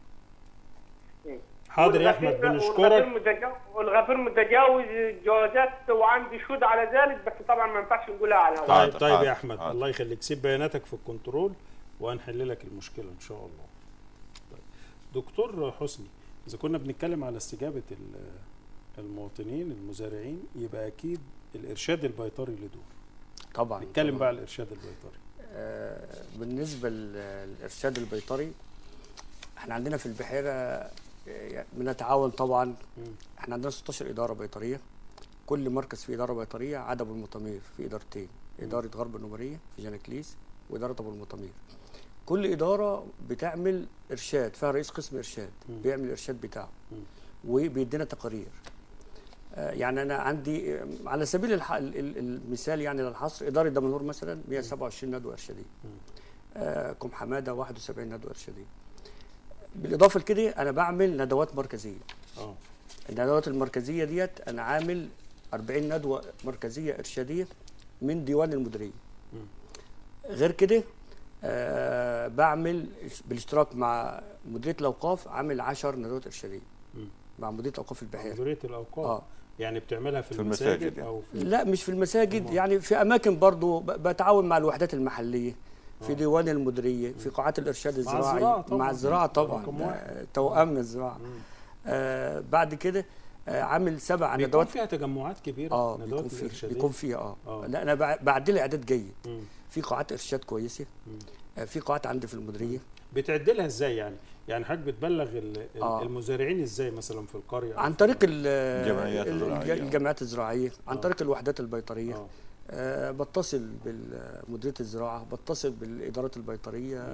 حاضر يا والغفير- احمد والغفير بنشكرك متجا- والغفير متجاوز الجوازات وعندي شهود على ذلك بس طبعا ما ينفعش نقولها على الهواء طيب حاضر، طيب حاضر، يا احمد حاضر. الله يخليك سيب بياناتك في الكنترول وهنحل لك المشكله ان شاء الله طيب. دكتور حسني اذا كنا بنتكلم على استجابه ال- المواطنين المزارعين يبقى اكيد الارشاد البيطري له دور طبعا نتكلم طبعاً. بقى على الارشاد البيطري آه، بالنسبه للارشاد البيطري احنا عندنا في البحيره آه، يعني بنتعاون طبعا احنا عندنا 16 اداره بيطريه كل مركز فيه اداره بيطريه عدا ابو المطامير في ادارتين اداره غرب النوبريه في جانكليس واداره ابو المطامير كل اداره بتعمل ارشاد فيها رئيس قسم ارشاد بيعمل الارشاد بتاعه وبيدينا تقارير آه، يعني انا عندي آه، على سبيل الح... ال- ال- المثال يعني للحصر اداره دمنهور مثلا 127 ندوه ارشاديه آه، كوم حماده 71 ندوه ارشاديه بالاضافه لكده انا بعمل ندوات مركزيه اه الندوات المركزيه ديت انا عامل 40 ندوه مركزيه ارشاديه من ديوان المديريه غير كده آه بعمل بالاشتراك مع مديريه الاوقاف عامل 10 ندوات ارشاديه مع مديريه اوقاف البحيره مديريه الاوقاف اه يعني بتعملها في, في المساجد, المساجد او في لا مش في المساجد يعني في اماكن برضو ب- بتعاون مع الوحدات المحليه في ديوان المديريه في قاعات الارشاد الزراعة الزراعي طبعاً. مع الزراعه طبعا رقم ده واحد. توأم الزراعه آه بعد كده آه عامل سبع بيكون ندوات فيها تجمعات كبيره اه ندوات بيكون فيها الإرشادية. بيكون فيها اه, آه. لا انا بع- بعدل اعداد جيد مم. في قاعات ارشاد كويسه آه في قاعات عندي في المديريه بتعدلها ازاي يعني يعني حضرتك بتبلغ ال- ال- آه. المزارعين ازاي مثلا في القريه أو عن في- طريق ال- الجمعيات ال- الزراعية. الجمعيات الزراعيه عن طريق الوحدات البيطريه آه. آه بتصل بمديريه الزراعه بتصل بالادارات البيطريه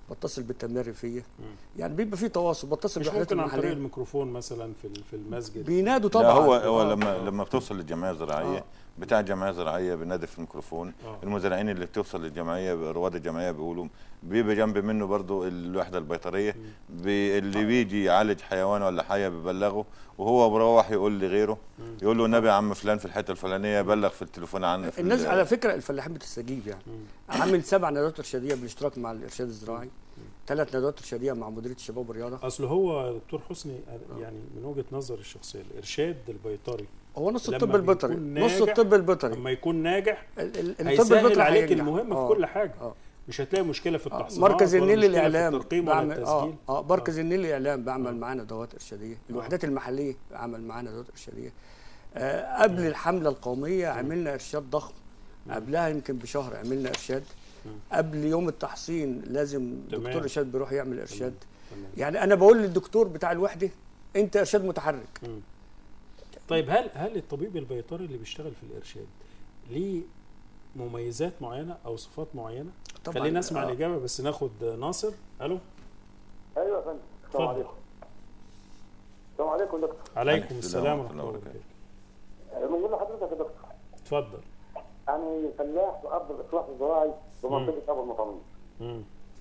بتصل بالتنميه الريفيه يعني بيبقى في تواصل بتصل مش بالوحدات ممكن عن طريق المحليه الميكروفون مثلا في ال- في المسجد بينادوا لا طبعا هو هو آه. لما لما بتوصل للجمعيه الزراعيه آه. بتاع الجمعيه الزراعيه بينادي في الميكروفون آه. المزارعين اللي بتوصل للجمعيه رواد الجمعيه بيقولوا بيبقى جنب منه برضو الوحده البيطريه بي اللي بيجي يعالج حيوان ولا حاجه بيبلغه وهو بروح يقول لغيره يقول له النبي يا عم فلان في الحته الفلانيه بلغ في التليفون عنه في الناس ال- على فكره الفلاحين بتستجيب يعني عامل سبع ندوات ارشاديه بالاشتراك مع الارشاد الزراعي ثلاث ندوات ارشاديه مع مديريه الشباب والرياضه اصل هو دكتور حسني يعني من وجهه نظري الشخصيه الارشاد البيطري هو نص لما الطب البيطري بيكون نص ناجح، الطب البيطري لما يكون ناجح ال- ال- الطب هيسهل البيطري عليك هينجح. المهم آه. في كل حاجه آه. مش هتلاقي مشكله في آه، التحصيلات مركز ولا النيل مشكلة في للاعلام الترقيم ولا بعمل اه التسجيل اه مركز النيل للاعلام بعمل معاه ندوات ارشاديه الوحدات المحليه عمل معانا ندوات ارشاديه آه قبل الحمله القوميه عملنا ارشاد ضخم قبلها يمكن بشهر عملنا ارشاد قبل يوم التحصين لازم تمام. دكتور ارشاد بيروح يعمل ارشاد تمام. يعني انا بقول للدكتور بتاع الوحده انت ارشاد متحرك طيب هل هل الطبيب البيطري اللي بيشتغل في الارشاد ليه مميزات معينه او صفات معينه طبعاً. خلينا نسمع آه. الاجابه بس ناخد ناصر الو ايوه يا فندم السلام اتفضل. عليكم السلام عليكم دكتور عليكم السلام ورحمه الله وبركاته بنقول لحضرتك يا دكتور اتفضل انا فلاح في ارض الاصلاح الزراعي بمنطقه ابو المطامين مم.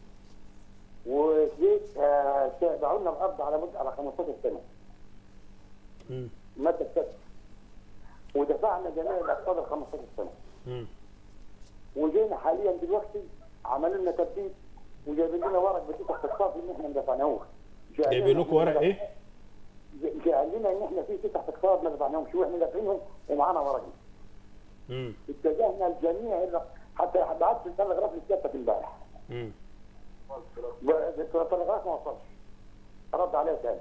وجيت آه، باعوا لنا الارض على مده على 15 سنه مم. ماده كسب ودفعنا جميع الاقساط ال 15 سنه مم. وجينا حاليا دلوقتي عملوا لنا تبديل وجايبين لنا ورق بتفتح اقساط ان احنا ما دفعناهوش جايبين لكم ورق ايه؟ جاي لنا ان احنا في تسع اقساط ما دفعناهمش واحنا دافعينهم ومعانا ورق مم. اتجهنا الجميع الى حتى بعت في التلغراف لسيادتك امبارح مم. التلغراف ما وصلش رد عليها تاني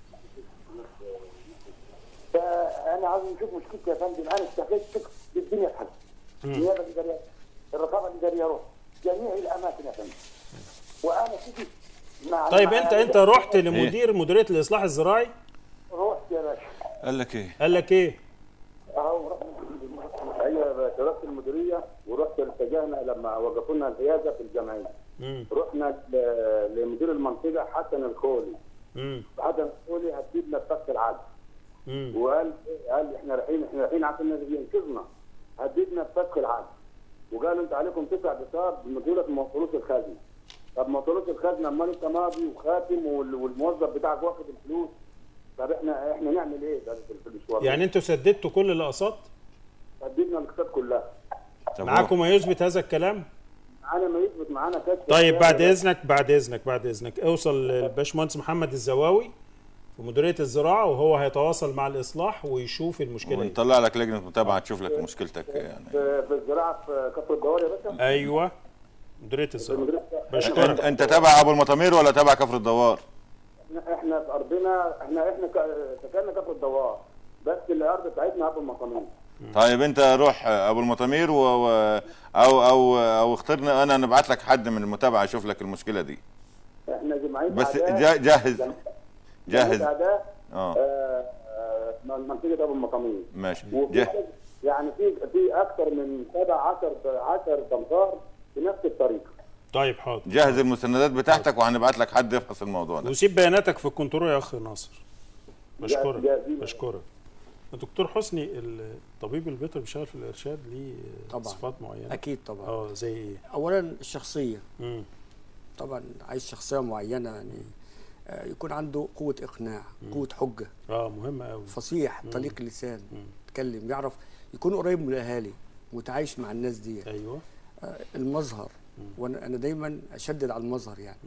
فانا عاوز نشوف مشكلتي يا فندم انا اشتكيت شك بالدنيا تحل النيابه الاداريه الرقابه الاداريه روح جميع الاماكن يا فندم وانا كنت مع طيب مع- انت انت رحت لمدير مديريه الاصلاح الزراعي رحت يا باشا قال لك ايه قال لك ايه؟ اهو رحنا ايوه يا باشا رحت المديريه ورحت اتجهنا لما وقفوا لنا العياده في الجمعيه مم. رحنا ل- لمدير المنطقه حسن الخولي مم. حسن الخولي هتجيب لنا الفك العدل مم. وقال قال احنا رايحين احنا رايحين عشان الناس ينقذنا هددنا الفك العدل وقالوا انت عليكم تسع بساب بمديرة من فلوس الخزنه طب ما فلوس الخزنه امال انت ماضي وخاتم وال- والموظف بتاعك واخد الفلوس طب احنا احنا نعمل ايه ده في المشوار يعني انتوا سددتوا كل الاقساط؟ هددنا الاقساط كلها طب هو- معاكم ما يثبت هذا الكلام؟ معانا ما يثبت معانا كشف طيب بعد اذنك بعد اذنك بعد اذنك اوصل للباشمهندس محمد الزواوي في مديريه الزراعه وهو هيتواصل مع الاصلاح ويشوف المشكله ايه ونطلع لك لجنه متابعه تشوف لك مشكلتك يعني في في الزراعه في كفر الدوار يا باشا ايوه مديريه في الزراعه المديرية- بشكرك. انت, انت تبع ابو المطامير ولا تبع كفر الدوار احنا احنا في ارضنا احنا احنا ك- سكننا كفر الدوار بس الارض بتاعتنا ابو المطامين طيب انت روح ابو المطامير و... و... او او او اخترنا انا نبعت لك حد من المتابعه يشوف لك المشكله دي احنا جمعيه بس أعداء- جا- جهز جمعية جهز أعداء، اه آه، آه، منطقه ابو المقامين ماشي وفي جه... يعني في في اكثر من سبع 10 10 تمطار في نفس الطريقه طيب حاضر جهز المستندات بتاعتك وهنبعت لك حد يفحص الموضوع ده وسيب بياناتك في الكنترول يا اخ ناصر بشكرك جاهزين. بشكرك دكتور حسني الطبيب البيطري بيشتغل في الارشاد ليه طبعاً. صفات معينه اكيد طبعا اه زي ايه اولا الشخصيه مم. طبعا عايز شخصيه معينه يعني آه، يكون عنده قوه اقناع قوه حجه اه مهم قوي فصيح طليق اللسان يتكلم يعرف يكون قريب من الاهالي متعايش مع الناس دي ايوه آه، المظهر وانا انا دايما اشدد على المظهر يعني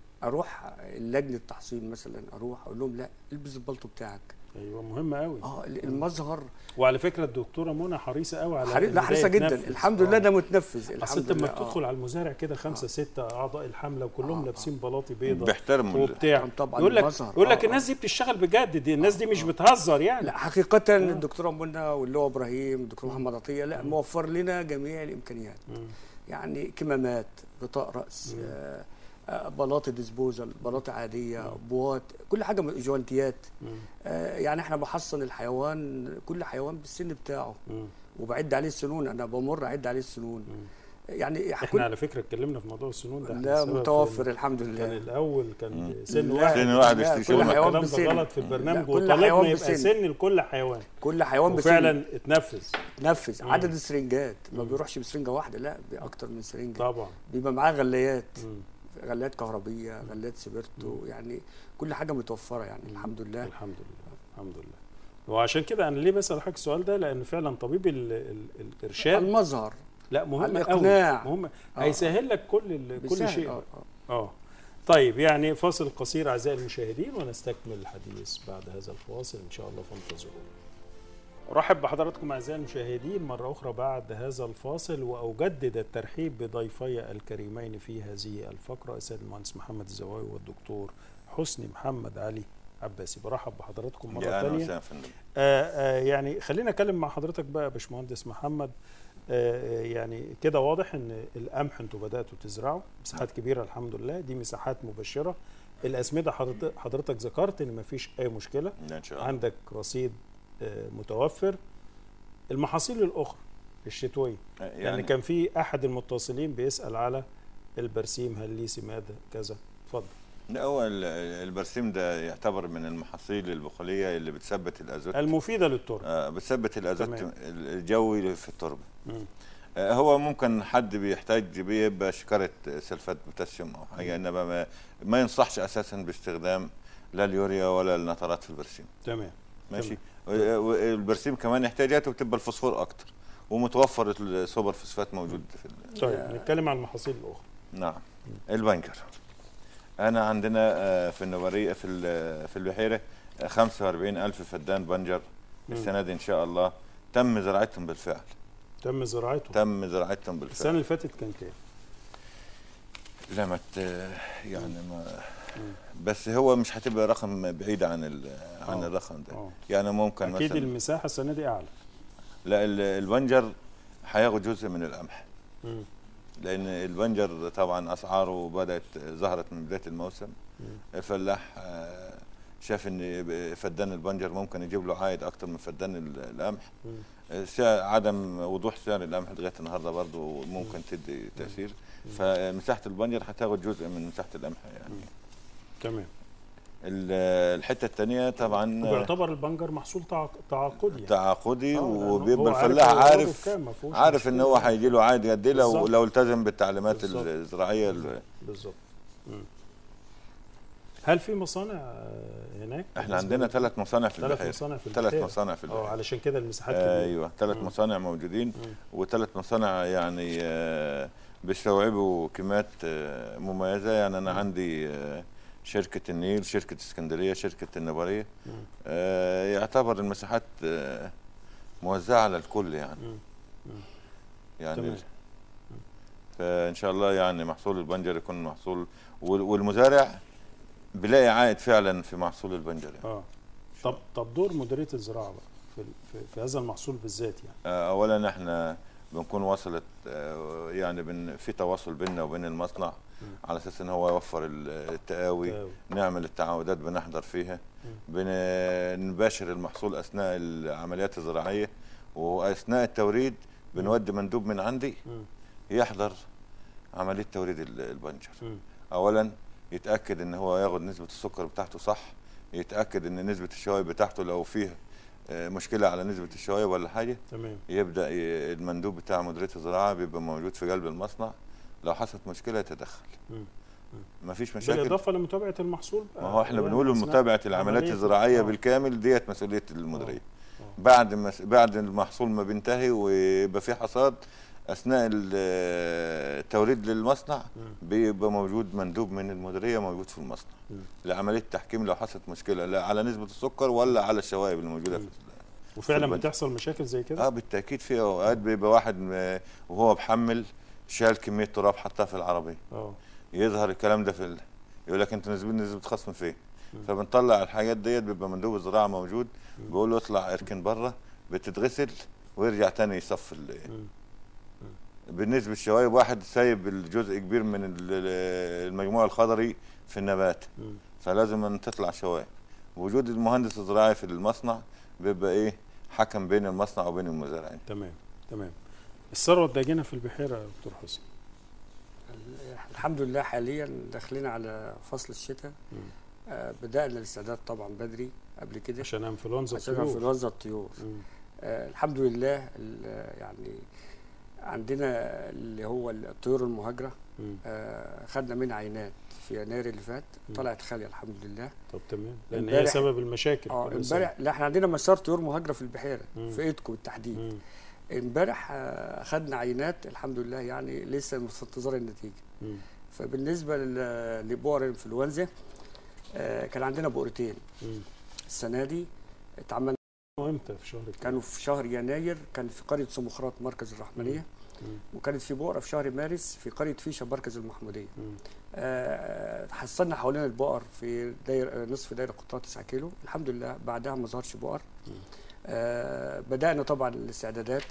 اروح لجنه التحصيل مثلا اروح اقول لهم لا البس البلطو بتاعك ايوه مهم قوي اه ال- المظهر وعلى فكره الدكتوره منى حريصه قوي على حري... إن لا ده حريصه جدا يتنفذ. الحمد لله آه. ده متنفذ اصل الحمد انت لما لله آه. بتدخل على المزارع كده خمسه سته اعضاء الحمله وكلهم لابسين بلاطي بيضاء بيحترموا ال- وبتاع طبعاً يقول لك المظهر. يقول لك آه، الناس دي بتشتغل بجد دي الناس دي مش بتهزر يعني لا حقيقة الدكتورة منى واللي هو ابراهيم الدكتور محمد عطية لا موفر لنا جميع الامكانيات يعني كمامات غطاء راس آه، آه، بلاطي ديسبوزل بلاطي عادية بوات كل حاجة م- جوانتيات آه، يعني احنا بحصن الحيوان كل حيوان بالسن بتاعه مم. وبعد عليه السنون انا بمر اعد عليه السنون يعني احنا كل- على فكره اتكلمنا في موضوع السنون ده لا السبب في متوفر إن الحمد كان لله الاول كان مم. سن لا، واحد سن واحد لا، اشتكي كل لهم. حيوان الكلام ده بسن. غلط في البرنامج لا، كل وطالبنا حيوان يبقى بسن. سن لكل حيوان كل حيوان بسن وفعلا اتنفذ نفذ مم. عدد السرنجات ما بيروحش بسرنجه واحده لا باكتر من سرنجه طبعا بيبقى معاه غليات مم. غليات كهربيه غليات سبيرتو يعني كل حاجه متوفره يعني الحمد لله الحمد لله الحمد لله وعشان كده انا ليه بسال حضرتك السؤال ده لان فعلا طبيب ال ال الارشاد المظهر لا مهم قوي الإقناع. مهم آه. هيسهل لك كل ال كل بيسهل، شيء آه، آه. اه طيب يعني فاصل قصير اعزائي المشاهدين ونستكمل الحديث بعد هذا الفاصل ان شاء الله فانتظرونا ارحب بحضراتكم اعزائي المشاهدين مره اخرى بعد هذا الفاصل واجدد الترحيب بضيفي الكريمين في هذه الفقره السيد المهندس محمد الزواوي والدكتور حسني محمد علي عباسي برحب بحضراتكم مره يا اهلا ثانيه وسهلا يا فندم آه آه يعني خلينا اتكلم مع حضرتك بقى يا باشمهندس محمد آه آه، يعني كده واضح ان القمح انتوا بداتوا تزرعوا مساحات كبيره الحمد لله دي مساحات مبشره الاسمده حضرتك حضرتك ذكرت ان مفيش اي مشكله لا ان شاء الله عندك رصيد آه متوفر المحاصيل الاخرى الشتويه يعني, يعني كان في احد المتصلين بيسال على البرسيم هل ليه سماد كذا اتفضل لا هو ال- البرسيم ده يعتبر من المحاصيل البقوليه اللي بتثبت الازوت المفيده للتربه آه بتثبت الازوت تمام. الجوي في التربه مم. آه هو ممكن حد بيحتاج بيبقى شكاره سلفات بوتاسيوم او حاجه انما ما, ما ينصحش اساسا باستخدام لا اليوريا ولا النترات في البرسيم تمام ماشي و- و- البرسيم كمان احتياجاته بتبقى الفوسفور اكتر ومتوفر السوبر فوسفات موجود في ال- طيب نتكلم عن المحاصيل الاخرى نعم البنكر انا عندنا آه، في النواريه في ال- في البحيره آه، 45 الف فدان بنجر مم. السنه دي ان شاء الله تم زراعتهم بالفعل تم زراعته تم زراعتهم السنه بالفعل اللي فاتت كان كام؟ لا ما ت- يعني ما بس هو مش هتبقى رقم بعيد عن ال- عن آه. الرقم ده اه يعني ممكن اكيد مثلا المساحه السنه دي اعلى لا ال- البنجر هياخد جزء من القمح مم. لان البنجر طبعا اسعاره بدات ظهرت من بدايه الموسم مم. الفلاح آه، شاف ان فدان البنجر ممكن يجيب له عائد اكتر من فدان ال- القمح مم. آه، سعر عدم وضوح سعر القمح لغايه النهارده برضه ممكن تدي تاثير فمساحه البنجر هتاخد جزء من مساحه القمح يعني تمام ال- الحته الثانيه طبعا آه، وبيعتبر البنجر محصول تعاق- تعاقدي يعني تعاقدي آه، لأن هو وبيبقى عارف الفلاح هو ياخده عارف بكام، ما فيهوش عارف ان مشكلة هو يعني. هيجي له عائد قد ايه لو بالظبط. لو التزم بالتعليمات بالظبط. الزراعيه ال- بالظبط مم. هل في مصانع آه، هناك؟ احنا عندنا ثلاث مصانع في ثلاث البحيره مصانع في ثلاث البحيرة. مصانع في اه البحيره علشان كده المساحات كبيره ايوه ثلاث مم. مصانع موجودين مم. وثلاث مصانع يعني آه، بيستوعبوا كميات آه، مميزه يعني انا عندي آه، شركه النيل شركه اسكندريه شركه النباريه مم. آه، يعتبر المساحات آه، موزعه على الكل يعني مم. مم. يعني تمام. فان شاء الله يعني محصول البنجر يكون محصول وال- والمزارع بيلاقي عائد فعلا في محصول البنجر يعني. اه طب طب دور مديريه الزراعه بقى في في, في هذا المحصول بالذات يعني آه، اولا احنا بنكون وصلت آه، يعني بن في تواصل بيننا وبين المصنع على اساس ان هو يوفر ال- التقاوي تقاوي. نعمل التعاقدات بنحضر فيها بنباشر المحصول اثناء العمليات الزراعيه واثناء التوريد بنودي مندوب من عندي مم. يحضر عمليه توريد ال- البنجر مم. اولا يتاكد ان هو ياخد نسبه السكر بتاعته صح يتاكد ان نسبه الشوايه بتاعته لو فيه آه، مشكله على نسبه الشوايه ولا حاجه تمام يبدا ي- المندوب بتاع مديريه الزراعه بيبقى موجود في قلب المصنع لو حصلت مشكله يتدخل مم. ما فيش مشاكل بالاضافه لمتابعه المحصول ما هو احنا يعني بنقول أثناء متابعه العمليات عملية- الزراعيه آه. بالكامل ديت مسؤوليه المديريه آه. بعد ما بعد المحصول ما بينتهي ويبقى في حصاد اثناء ال- التوريد للمصنع مم. بيبقى موجود مندوب من المديريه موجود في المصنع مم. لعمليه تحكيم لو حصلت مشكله لا على نسبه السكر ولا على الشوائب الموجوده في وفعلا البنجر. بتحصل مشاكل زي كده اه بالتاكيد في اوقات بيبقى واحد م- وهو محمل شال كميه تراب حطها في العربيه اه يظهر الكلام ده في ال... يقول لك انتوا نسبه نسبه خصم فين فبنطلع الحاجات ديت بيبقى مندوب الزراعه موجود بيقول له اطلع اركن بره بتتغسل ويرجع تاني يصف ال... مم. بالنسبه للشوايب واحد سايب الجزء كبير من ال- المجموع الخضري في النبات مم. فلازم ان تطلع شوايب وجود المهندس الزراعي في المصنع بيبقى ايه حكم بين المصنع وبين المزارعين تمام تمام الثروه الداجنه في البحيره يا دكتور حسن الحمد لله حاليا داخلين على فصل الشتاء مم. آه بدأنا الاستعداد طبعا بدري قبل كده عشان انفلونزا عشان الطيور. انفلونزا الطيور مم. آه الحمد لله ال- يعني عندنا اللي هو الطيور المهاجره مم. آه خدنا منها عينات في يناير اللي فات مم. طلعت خاليه الحمد لله طب تمام لان هي امبارح- سبب المشاكل اه كل سنة. امبارح لا احنا عندنا مسار طيور مهاجره في البحيره مم. في ايدكو بالتحديد مم. امبارح آه، خدنا عينات الحمد لله يعني لسه في انتظار النتيجه مم. فبالنسبه لل- لبؤر الانفلونزا آه، كان عندنا بؤرتين مم. السنه دي اتعمل امتى في شهر كام؟ كانوا في شهر يناير كان في قريه سمخرات مركز الرحمنيه مم. وكانت في بؤره في شهر مارس في قريه فيشه مركز المحموديه مم. آه، حصلنا حوالين البقر في داير نصف دايره قطرها 9 كيلو الحمد لله بعدها ما ظهرش بقر آه، بدانا طبعا الاستعدادات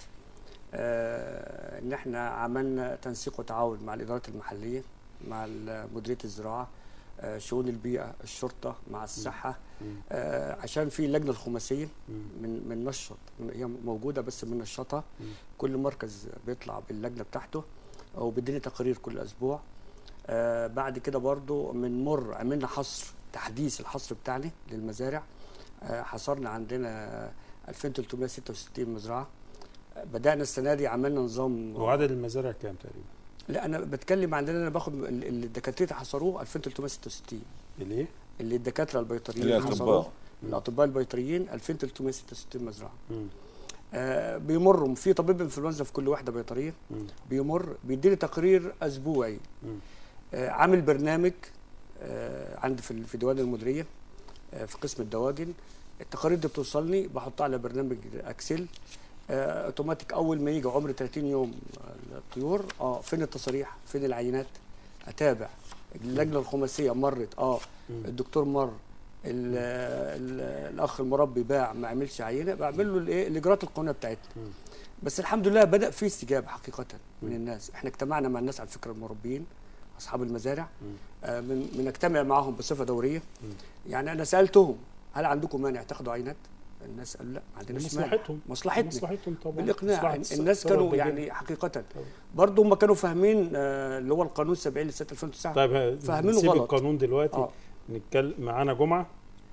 آه، ان احنا عملنا تنسيق وتعاون مع الادارات المحليه مع ال- مديريه الزراعه آه، شؤون البيئه الشرطه مع الصحه مم. آه، عشان في اللجنه الخماسيه مم. من من نشط هي موجوده بس من نشاطها مم. كل مركز بيطلع باللجنه بتاعته وبيديني تقارير كل اسبوع آه بعد كده برضو من مر عملنا حصر تحديث الحصر بتاعنا للمزارع آه حصرنا عندنا 2366 مزرعه آه، بدانا السنه دي عملنا نظام وعدد المزارع كام تقريبا؟ لا انا بتكلم عندنا انا باخد ال- ال- الدكاتره حصروه 2366 ليه؟ اللي الدكاتره البيطريين الأطباء. حصروه الاطباء البيطريين 2366 مزرعه مم. آه بيمروا في طبيب انفلونزا في كل واحده بيطريه مم. بيمر بيديني تقرير اسبوعي مم. آه عامل برنامج آه عندي في في ديوان المديريه آه في قسم الدواجن التقارير دي بتوصلني بحطها على برنامج اكسل آه اوتوماتيك اول ما يجي عمر 30 يوم الطيور اه فين التصاريح فين العينات اتابع اللجنه الخماسيه مرت اه مم. الدكتور مر ال ال الاخ المربي باع ما عملش عينه بعمل له الايه الاجراءات القانونيه بتاعتنا مم. بس الحمد لله بدا في استجابه حقيقه من الناس احنا اجتمعنا مع الناس على فكره المربيين اصحاب المزارع مم. آه من بنجتمع معاهم بصفه دوريه مم. يعني انا سالتهم هل عندكم مانع تاخدوا عينات الناس قالوا لا ما عندناش مانع مصلحتهم مصلحتنا مصلحتهم طبعا بالاقناع مصلحة الناس الثروة كانوا الداجنة. يعني حقيقه برضه هم كانوا فاهمين آه اللي هو القانون 70 لسنه 2009 طيب ه- فاهمينه نسيب غلط. القانون دلوقتي اه نتكلم معانا جمعه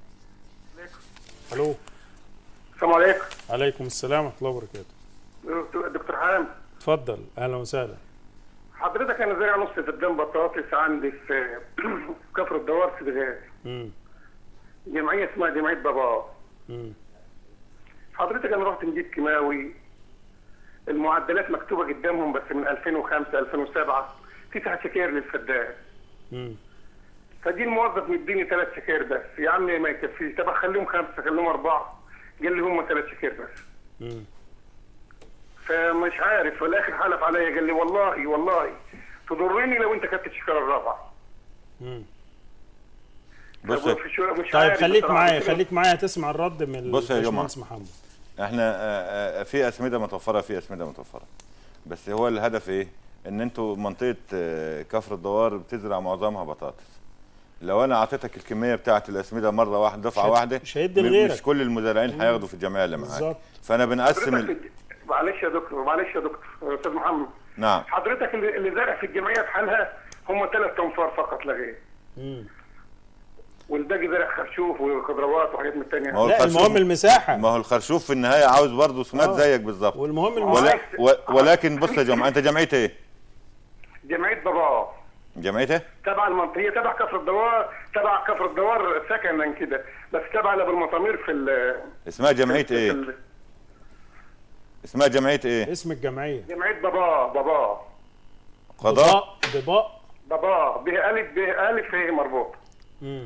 الو السلام عليكم عليكم السلام ورحمه الله وبركاته دكتور- دكتور حام اتفضل اهلا وسهلا حضرتك انا زارع نص فدان بطاطس عندي في في كفر الدوار في دغاز مم. جمعيه اسمها جمعيه بابا مم. حضرتك انا رحت نجيب كيماوي المعدلات مكتوبه قدامهم بس من 2005 2007 تسع شكاير للفدان مم. فجي الموظف مديني ثلاث شكاير بس يا عمي ما يكفيش طب خليهم خمسه خليهم اربعه قال لي هم ثلاث شكاير بس مم. فمش عارف في الاخر حلف عليا قال لي والله والله تضرني لو انت كتبت الشكاره الرابعه مم. بص طب في شو- مش طيب عارف خليك بصراحة. معايا خليك معايا تسمع الرد من بص يا جماعة. الباشمهندس محمد احنا آه، آه، في اسمده متوفره في اسمده متوفره بس هو الهدف ايه ان انتوا منطقه آه، كفر الدوار بتزرع معظمها بطاطس لو انا اعطيتك الكميه بتاعه الاسمده مره واحده دفعه مش هد- واحده مش هيدي م- لغيرك. مش كل المزارعين هياخدوا في الجمعيه اللي معاك بالظبط. فانا بنقسم ال... حضرتك معلش يا دكتور معلش يا دكتور يا استاذ محمد نعم حضرتك اللي, اللي زارع في الجمعيه بحالها هم ثلاث انفار فقط لا غير مم. والباقي زارع خرشوف وخضروات وحاجات من الثانيه ما هو لا الخرشوف- المهم المساحه ما هو الخرشوف في النهايه عاوز برضه سمات آه. زيك بالظبط والمهم ولا المساحه و... ولكن بص يا جماعه انت جمعيه ايه؟ جمعيه بابا جمعيه ايه؟ تبع المنطقه هي تبع كفر الدوار تبع كفر الدوار سكنا كده بس تبع لابو المطامير في ال اسمها جمعيه في ايه؟ ال- اسمها جمعيه ايه؟ اسم الجمعيه جمعيه بابا بابا قضاء ضباء بابا به الف به الف هي مربوط مم.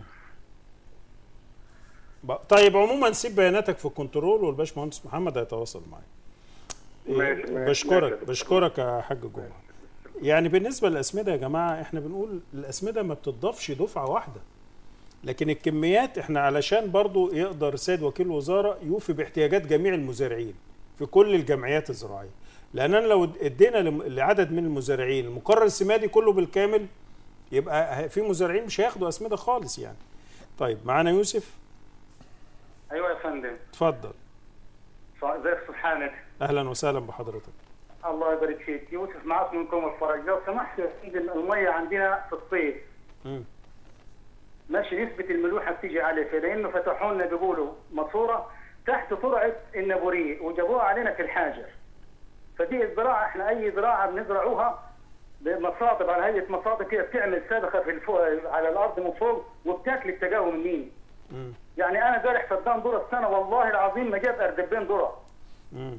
ب- طيب عموما سيب بياناتك في الكنترول والباشمهندس محمد هيتواصل معاك إيه، ماشي، ماشي، ماشي يا بشكرك دكتور. بشكرك يا حاج جمعه يعني بالنسبه للاسمده يا جماعه احنا بنقول الاسمده ما بتضافش دفعه واحده لكن الكميات احنا علشان برضو يقدر السيد وكيل الوزاره يوفي باحتياجات جميع المزارعين في كل الجمعيات الزراعيه لاننا لو ادينا لم- لعدد من المزارعين المقرر السمادي كله بالكامل يبقى ه- في مزارعين مش هياخدوا اسمده خالص يعني طيب معانا يوسف ايوه يا فندم اتفضل ازيك سبحانك اهلا وسهلا بحضرتك الله يبارك فيك يوسف معاك من كوم الفرج لو سمحت يا سيدي الميه عندنا في الصيف مم. ماشي نسبة الملوحة بتيجي عالية فيه لأنه فتحوا لنا بيقولوا ماسورة تحت ترعة النبورية وجابوها علينا في الحاجر فدي الزراعة احنا أي زراعة بنزرعوها بمصاطب على هيئة مصاطب كده بتعمل سابخة في الفوق على الأرض من فوق وبتاكل التجاوب منين مم. يعني أنا زارع فدان ذرة السنة والله العظيم ما جاب أردبين ذرة مم.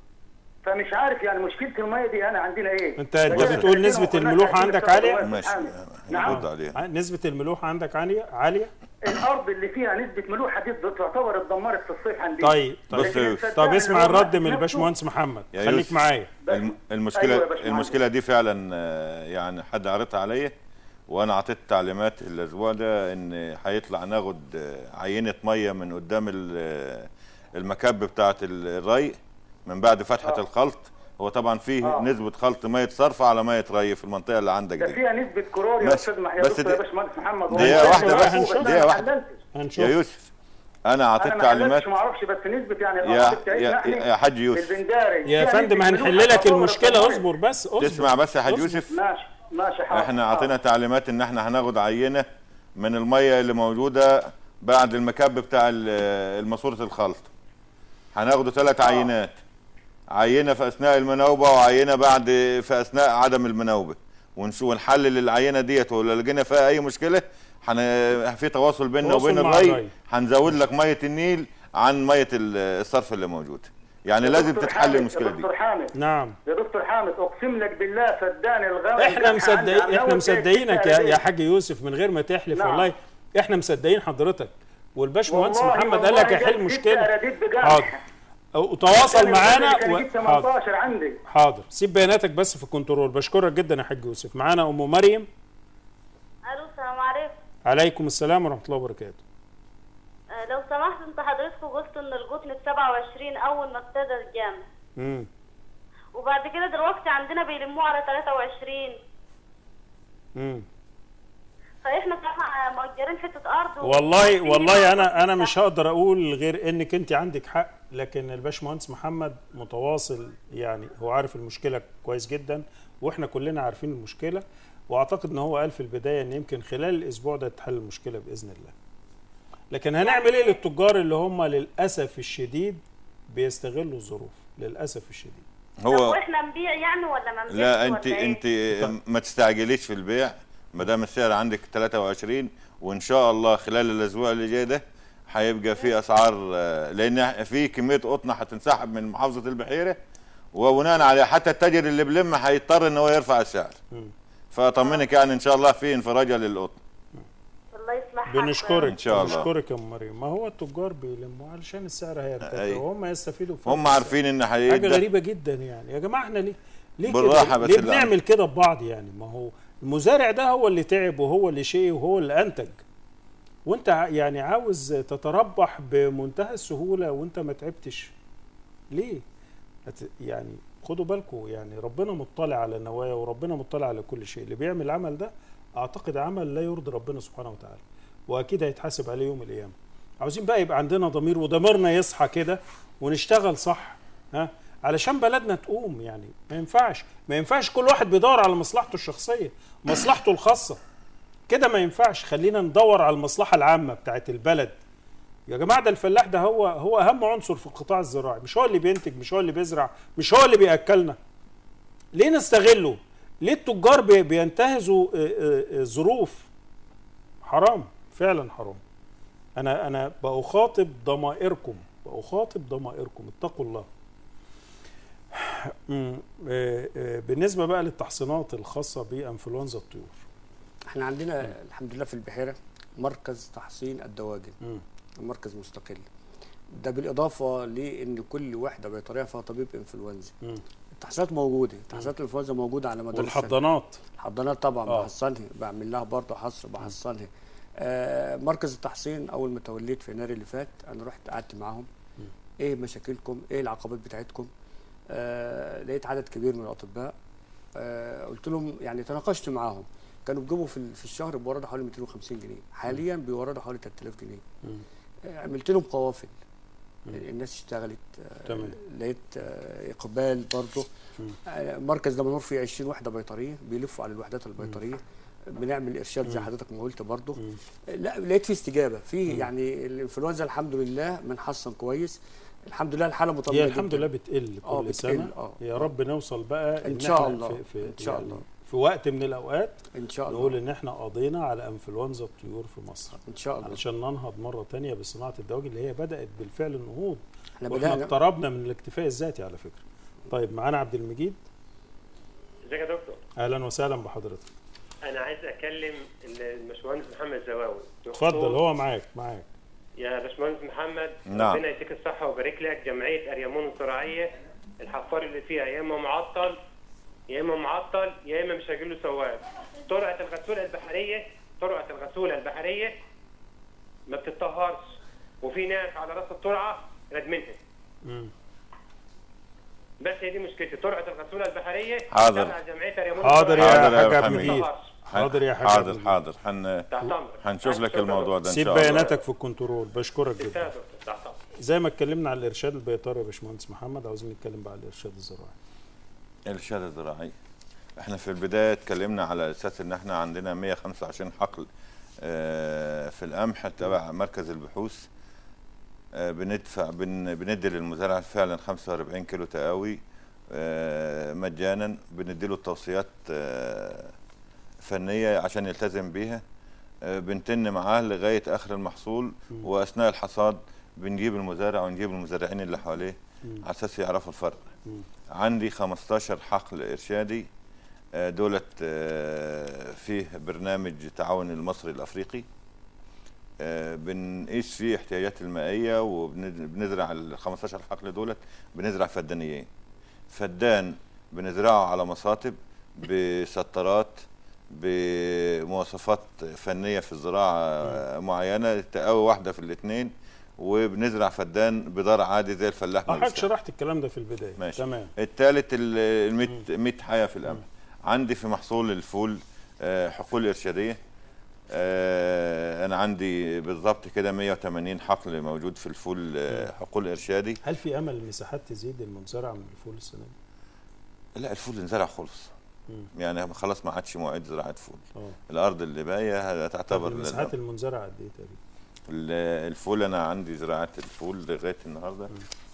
فمش عارف يعني مشكلة المية دي أنا عندنا إيه أنت- أنت بتقول نسبة الملوحة عندك عالية؟ ماشي نعم. نرد عليها ع- نسبة الملوحة عندك عالية عالية الأرض اللي فيها نسبة ملوحة دي تعتبر اتدمرت في الصيف عندنا طيب طيب بص يا لكن يوسف. الفدان طب اسمع اللي هو الرد من نفسه- الباشمهندس محمد يا خليك يوسف. معايا الم- المشكله أيوة يا باشمهندس. المشكله دي فعلا آه، يعني حد عرضها عليا وانا اعطيت تعليمات الاسبوع ده ان هيطلع ناخد آه، عينه ميه من قدام ال- آه، المكب بتاعه الري من بعد فتحه آه. الخلط هو طبعا فيه آه. نسبه خلط ميه صرف على ميه ري في المنطقه اللي عندك ده دي فيها نسبة كلور يا ماشي. استاذ مح- يا بس دكتور دي- يا باشمهندس محمد دقيقة والله واحدة أنا بس، هنشوف، دقيقة أنا واحدة. ما حللتش. هنشوف يا يوسف انا اعطيت انا ما تعليمات حللتش ما اعرفش بس نسبة يعني يا الأراضي بتاعتنا يا, إحنا يا حاج يوسف البنداري يا فيها فندم نسبة هنحل ملوحة لك تعتبر المشكلة اتدمرت. اصبر بس اصبر تسمع بس يا حاج اصبر. يوسف ماشي ماشي حاضر احنا اعطينا حاضر. تعليمات ان احنا هناخد عينه من الميه اللي موجوده بعد المكب بتاع ال- الماسوره الخلط هناخده ثلاث عينات عينه في اثناء المناوبه وعينه بعد في اثناء عدم المناوبه ونشوف ونحلل العينه ديت ولو لقينا فيها اي مشكله حن... في تواصل بيننا تواصل وبين مع الري الري. هنزود لك ميه النيل عن ميه ال- الصرف اللي موجود يعني يا لازم دكتور تتحل حامد، المشكله يا دي دكتور حامد نعم يا دكتور حامد اقسم لك بالله فدان الغاوي احنا مصدقين احنا مصدقينك يا يا حاج يوسف من غير ما تحلف نعم. والله احنا مصدقين حضرتك والباشمهندس والله- محمد قال لك والله هيحل جبت مشكله أراديب بقمح. حاضر وتواصل معانا كان و... جبت حاضر 18 عندي حاضر سيب بياناتك بس في الكنترول بشكرك جدا يا حاج يوسف معانا ام مريم الو السلام عليكم عليكم السلام ورحمه الله وبركاته آه، لو سمحت انت حضرتكم قلت ان القطن ب 27 اول ما ابتدى الجامع امم وبعد كده دلوقتي عندنا بيلموه على 23 امم فاحنا صراحه مأجرين حته ارض و- والله وفي والله انا موجود انا في مش هقدر اقول غير انك انت عندك حق لكن الباشمهندس محمد متواصل يعني هو عارف المشكله كويس جدا واحنا كلنا عارفين المشكله واعتقد ان هو قال في البدايه ان يمكن خلال الاسبوع ده تحل المشكله باذن الله لكن هنعمل ايه للتجار اللي هم للاسف الشديد بيستغلوا الظروف للاسف الشديد طب هو واحنا نبيع يعني ولا ما نبيعش لا انت ولا إيه؟ انت ما تستعجليش في البيع ما دام السعر عندك 23 وان شاء الله خلال الاسبوع اللي جاي ده هيبقى في اسعار آه، لان في كميه قطن هتنسحب من محافظه البحيره وبناء عليه حتى التاجر اللي بلم هيضطر ان هو يرفع السعر فاطمنك يعني ان شاء الله في انفراجه للقطن الله يصلح حالك. بنشكرك إن شاء الله. بنشكرك يا ام مريم ما هو التجار بيلموا علشان السعر هيرتفع أيوة. وهم يستفيدوا في هم السعر. عارفين ان حاجه هيبدا غريبه جدا يعني يا جماعه احنا ليه ليه بالراحة كده بس ليه اللي بنعمل كده ببعض يعني ما هو المزارع ده هو اللي تعب وهو اللي شقي وهو اللي انتج وانت ع- يعني عاوز تتربح بمنتهى السهوله وانت ما تعبتش ليه هت- يعني خدوا بالكم يعني ربنا مطلع على النوايا وربنا مطلع على كل شيء اللي بيعمل العمل ده اعتقد عمل لا يرضي ربنا سبحانه وتعالى واكيد هيتحاسب عليه يوم القيامه عاوزين بقى يبقى عندنا ضمير وضميرنا يصحى كده ونشتغل صح ها علشان بلدنا تقوم يعني ما ينفعش ما ينفعش كل واحد بيدور على مصلحته الشخصيه مصلحته الخاصه كده ما ينفعش خلينا ندور على المصلحه العامه بتاعت البلد يا جماعه ده الفلاح ده هو هو اهم عنصر في القطاع الزراعي مش هو اللي بينتج مش هو اللي بيزرع مش هو اللي بياكلنا ليه نستغله ليه التجار بي- بينتهزوا آه، آه، آه، ظروف حرام فعلا حرام انا انا بخاطب ضمائركم بخاطب ضمائركم اتقوا الله مم، آه، آه، بالنسبه بقى للتحصينات الخاصه بانفلونزا الطيور احنا عندنا الحمد لله في البحيره مركز تحصين الدواجن مم. مركز مستقل ده بالاضافه لان كل وحده بيطريها فيها طبيب انفلونزا مم. التحصينات موجوده تحصينات الانفلونزا موجوده على مدار السنة. والحضانات الحضانات طبعا آه. بحصنها بعمل لها برضه حصر بحصنها آه مركز التحصين اول ما توليت في يناير اللي فات انا رحت قعدت معاهم ايه مشاكلكم ايه العقبات بتاعتكم آه لقيت عدد كبير من الاطباء آه قلت لهم يعني تناقشت معاهم كانوا بيجيبوا في, ال- في الشهر بيوردوا حوالي 250 جنيه حاليا بيوردوا حوالي 3000 جنيه آه عملت لهم قوافل الناس اشتغلت آه، تمام. لقيت آه، اقبال برضه آه، مركز دمنهور فيه 20 وحده بيطريه بيلفوا على الوحدات البيطريه بنعمل ارشاد زي حضرتك ما قلت برضه لا لقيت في استجابه في يعني الانفلونزا الحمد لله منحصن كويس الحمد لله الحاله مطمئنه هي الحمد جداً. لله بتقل آه، كل بتقل، سنه آه. يا رب نوصل بقى إن شاء إحنا الله. في, في إن شاء يعني الله. في وقت من الاوقات ان شاء الله نقول ان احنا قضينا على انفلونزا الطيور في مصر ان شاء الله علشان ننهض مره تانية بصناعه الدواجن اللي هي بدات بالفعل النهوض احنا واحنا بدانا اقتربنا من الاكتفاء الذاتي على فكره طيب معانا عبد المجيد ازيك يا دكتور اهلا وسهلا بحضرتك انا عايز اكلم الباشمهندس محمد زواوي اتفضل هو معاك معاك يا باشمهندس محمد نعم. ربنا يديك الصحه ويبارك لك جمعيه اريمون الزراعيه الحفار اللي فيها يا اما معطل يا اما معطل يا اما مش هيجي له سواق ترعه الغسوله البحريه ترعه الغسوله البحريه ما بتتطهرش وفي ناس على راس الترعه ردمنها مم. بس هي دي مشكلتي ترعه الغسوله البحريه حاضر. تبع جمعيه اريمون حاضر يا حاضر يا حاج عبد محمد. المجيد حاضر يا حاج عبد حاضر المجيد. حاضر حن تحت امرك هنشوف لك الموضوع ده ان سيب شاء الله بياناتك في الكنترول بشكرك يا جدا دكتور تحت امرك زي ما اتكلمنا على الارشاد البيطري يا باشمهندس محمد عاوزين نتكلم بقى على الارشاد الزراعي الارشاد الزراعي احنا في البدايه اتكلمنا على اساس ان احنا عندنا 125 حقل آه، في القمح تبع مركز البحوث آه، بندفع بن بندي للمزارع فعلا 45 كيلو تقاوي آه، مجانا بندي له توصيات آه، فنيه عشان يلتزم بيها آه، بنتن معاه لغايه اخر المحصول واثناء الحصاد بنجيب المزارع ونجيب المزارعين اللي حواليه على اساس يعرفوا الفرق عندي 15 حقل ارشادي آه، دولت آه، فيه برنامج تعاون المصري الافريقي آه، بنقيس فيه احتياجات المائيه وبنزرع ال 15 حقل دولت بنزرع فدانيين فدان بنزرعه على مصاطب بسطرات بمواصفات فنيه في الزراعه آه، معينه تقاوي واحده في الاثنين وبنزرع فدان بدار عادي زي الفلاح ما اه حضرتك بيشتغل. شرحت الكلام ده في البدايه ماشي. تمام الثالث ال 100 100 حياه في القمح عندي في محصول الفول آه، حقول ارشاديه آه، انا عندي بالظبط كده 180 حقل موجود في الفول آه، حقول ارشادي هل في امل المساحات تزيد المزرعه من الفول السنه دي؟ لا الفول انزرع خلص مم. يعني خلاص ما عادش مواعيد زراعه فول اه الارض اللي باقيه طب تعتبر المساحات المنزرعه قد ايه تقريبا؟ ال- الفول انا عندي زراعه الفول لغايه النهارده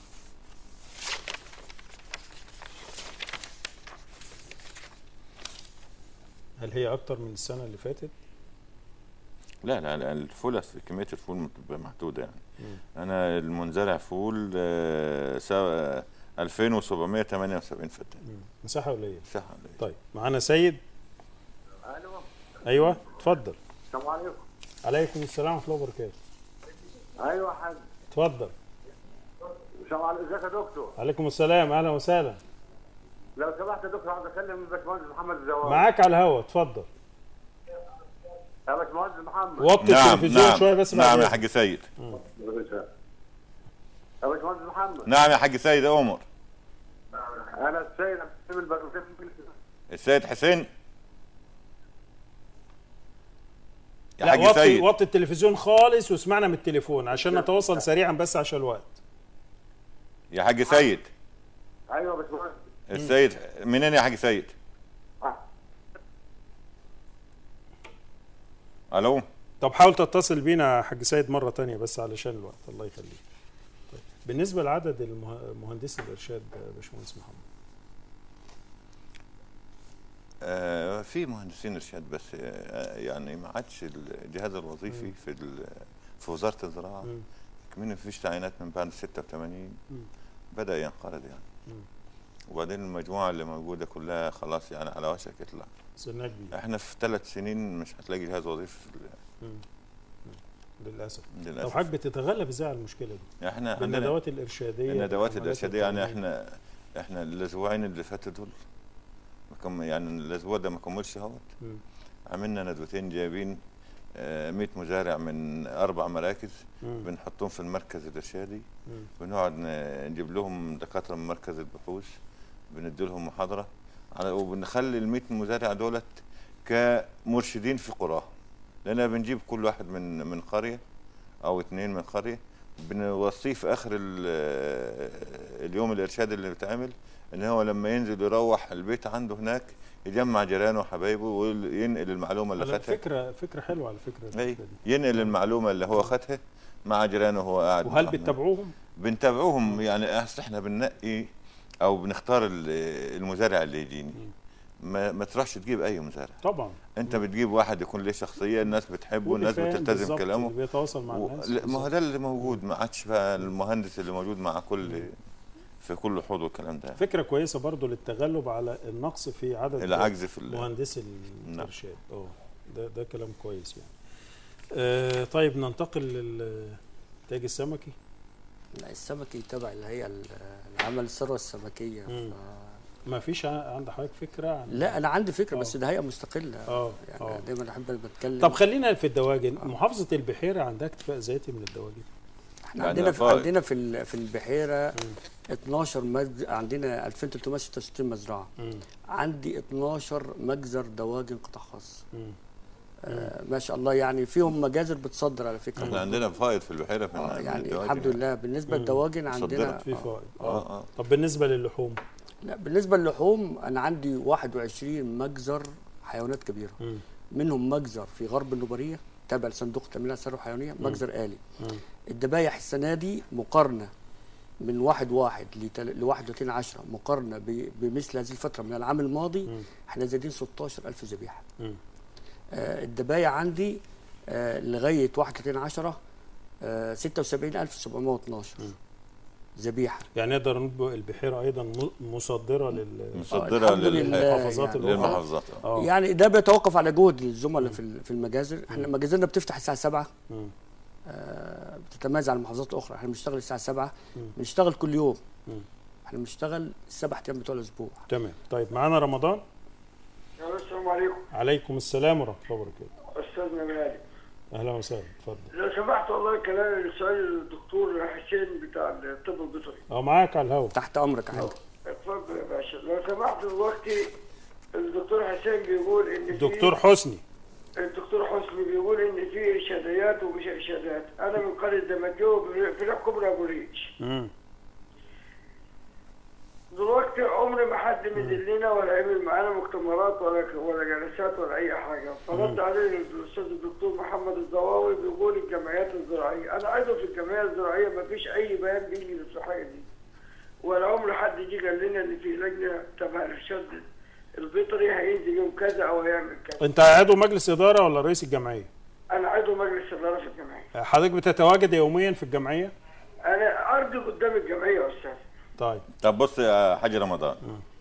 هل هي اكتر من السنه اللي فاتت؟ لا لا لا الفول أصل كميه الفول بتبقى محدوده يعني انا المنزرع فول آه، سا- 2778 فدان مم. مساحه قليله مساحه قليلة. طيب معانا سيد الو ايوه اتفضل السلام عليكم عليكم السلام ورحمه الله وبركاته ايوه يا حاج اتفضل السلام عليكم ازيك يا دكتور عليكم السلام اهلا وسهلا لو سمحت يا دكتور عاوز اكلم الباشمهندس محمد الزواوي معاك على الهوا اتفضل يا باشمهندس محمد وطي نعم التلفزيون نعم شويه بس نعم بعد يا إذنك. حاج سيد يا باشمهندس محمد نعم يا حاج سيد يا عمر انا السيد عبد الباقي السيد حسين يا لا حاج وطي سيد وطي التلفزيون خالص واسمعنا من التليفون عشان نتواصل سريعا بس عشان الوقت يا حاج سيد ايوه يا باشمهندس السيد منين يا حاج سيد الو طب حاول تتصل بينا يا حاج سيد مره تانية بس علشان الوقت الله يخليك طيب. بالنسبه لعدد المه- مهندسي الارشاد يا باشمهندس محمد آه في مهندسين ارشاد بس آه يعني ما عادش الجهاز الوظيفي في ال- في وزاره الزراعه مم. كمان ما فيش تعيينات من بعد 86 مم. بدا ينقرض يعني مم. وبعدين المجموعه اللي موجوده كلها خلاص يعني على وشك يطلع سنها كبير احنا في ثلاث سنين مش هتلاقي جهاز وظيفي في ال- مم. مم. للاسف طب للاسف حضرتك بتتغلب ازاي على المشكله دي؟ احنا عندنا بالندوات الارشاديه الندوات بالحملات الارشاديه يعني التعليمية. احنا احنا الاسبوعين اللي فاتوا دول ما كم يعني الاسبوع ده ما كملش اهوت مم. عملنا ندوتين جايبين آه، 100 مزارع من اربع مراكز مم. بنحطهم في المركز الارشادي مم. بنقعد ن- نجيب لهم دكاتره من مركز البحوث بندي لهم محاضره على وبنخلي ال 100 مزارع دولت كمرشدين في قراهم لان بنجيب كل واحد من من قريه او اتنين من قريه بنوصيه في اخر ال- اليوم الارشاد اللي بيتعمل ان هو لما ينزل يروح البيت عنده هناك يجمع جيرانه وحبايبه وينقل المعلومه اللي على خدها فكره فكره حلوه على فكره أي. الفكرة دي. ينقل المعلومه اللي هو خدها مع جيرانه وهو قاعد وهل معهم. بتتابعوهم؟ بنتابعوهم يعني اصل احنا بننقي او بنختار ال- المزارع اللي يجيني ما, ما تروحش تجيب اي مزارع طبعا انت بتجيب واحد يكون له شخصيه الناس بتحبه واللي الناس فاهم بتلتزم بالظبط، كلامه اللي بيتواصل مع و... الناس لا، ما هو ده اللي موجود ما عادش بقى المهندس اللي موجود مع كل في كل حوض والكلام ده فكره كويسه برضو للتغلب على النقص في عدد العجز في ال- مهندسي نعم. الارشاد اه ده ده كلام كويس يعني آه طيب ننتقل للتاج السمكي لا السمكي تبع الهيئه ال- العمل الثروه السمكيه مم. ف... ما فيش ع- عند حضرتك فكره عن لا انا عندي فكره آه. بس ده هيئه مستقله اه يعني اه دايما احب بتكلم طب خلينا في الدواجن محافظه البحيره عندها اكتفاء ذاتي من الدواجن احنا يعني عندنا في فائض. عندنا في ال- في البحيره 12 مج... عندنا 2366 مزرعه مم. عندي 12 مجزر دواجن قطاع خاص مم. آه ما شاء الله يعني فيهم مجازر بتصدر على فكره احنا عندنا فائض في البحيره في آه من يعني الدواجن الحمد لله بالنسبه مم. للدواجن عندنا صدرت في آه. فائض اه اه اه طب بالنسبه للحوم لا بالنسبه للحوم انا عندي 21 مجزر حيوانات كبيره مم. منهم مجزر في غرب النوبريه تابع لصندوق التنميه الثروه الحيوانيه مجزر آلي مم. الذبايح السنه دي مقارنه من واحد واحد ل 31 10 مقارنه ب- بمثل هذه الفتره من العام الماضي مم. احنا زايدين 16000 ذبيحه مم. آه الذبايح عندي آه لغايه 31 10 آه 76712 مم. ذبيحه يعني نقدر نقول البحيره ايضا م- مصدره لل مصدره الحمد لله للمحافظات يعني. الأخرى. للمحافظات آه. اه يعني ده بيتوقف على جهد الزملاء في ال- في المجازر احنا مجازرنا بتفتح الساعه 7 مم. آه، بتتميز عن المحافظات الاخرى احنا بنشتغل الساعه 7 مم. بنشتغل كل يوم مم. احنا بنشتغل السبع ايام بتوع الاسبوع تمام طيب معانا رمضان السلام عليكم عليكم السلام ورحمه الله وبركاته استاذنا بلادي اهلا وسهلا اتفضل لو سمحت والله كلام السؤال الدكتور حسين بتاع الطب البيطري اه معاك على الهواء تحت امرك يا حاج اتفضل يا باشا لو سمحت دلوقتي الدكتور حسين بيقول ان في- دكتور حسني الدكتور حسني بيقول ان في ارشاديات ومش ارشادات انا من قريه دمجيو في الكبرى ابو ريش مم. دلوقتي عمري ما حد مدلنا ولا عمل معانا مؤتمرات ولا ولا جلسات ولا اي حاجه فرد عليه الاستاذ الدكتور محمد الضواوي بيقول الجمعيات الزراعيه انا عضو في الجمعيه الزراعيه ما فيش اي بيان بيجي للصحيه دي ولا عمر حد جه قال لنا ان في لجنه تبع الارشاد البيطري هينزل يوم كذا او هيعمل كذا انت عضو مجلس اداره ولا رئيس الجمعيه انا عضو مجلس اداره في الجمعيه حضرتك بتتواجد يوميا في الجمعيه انا ارضي قدام الجمعيه يا استاذ طيب طب بص يا حاج رمضان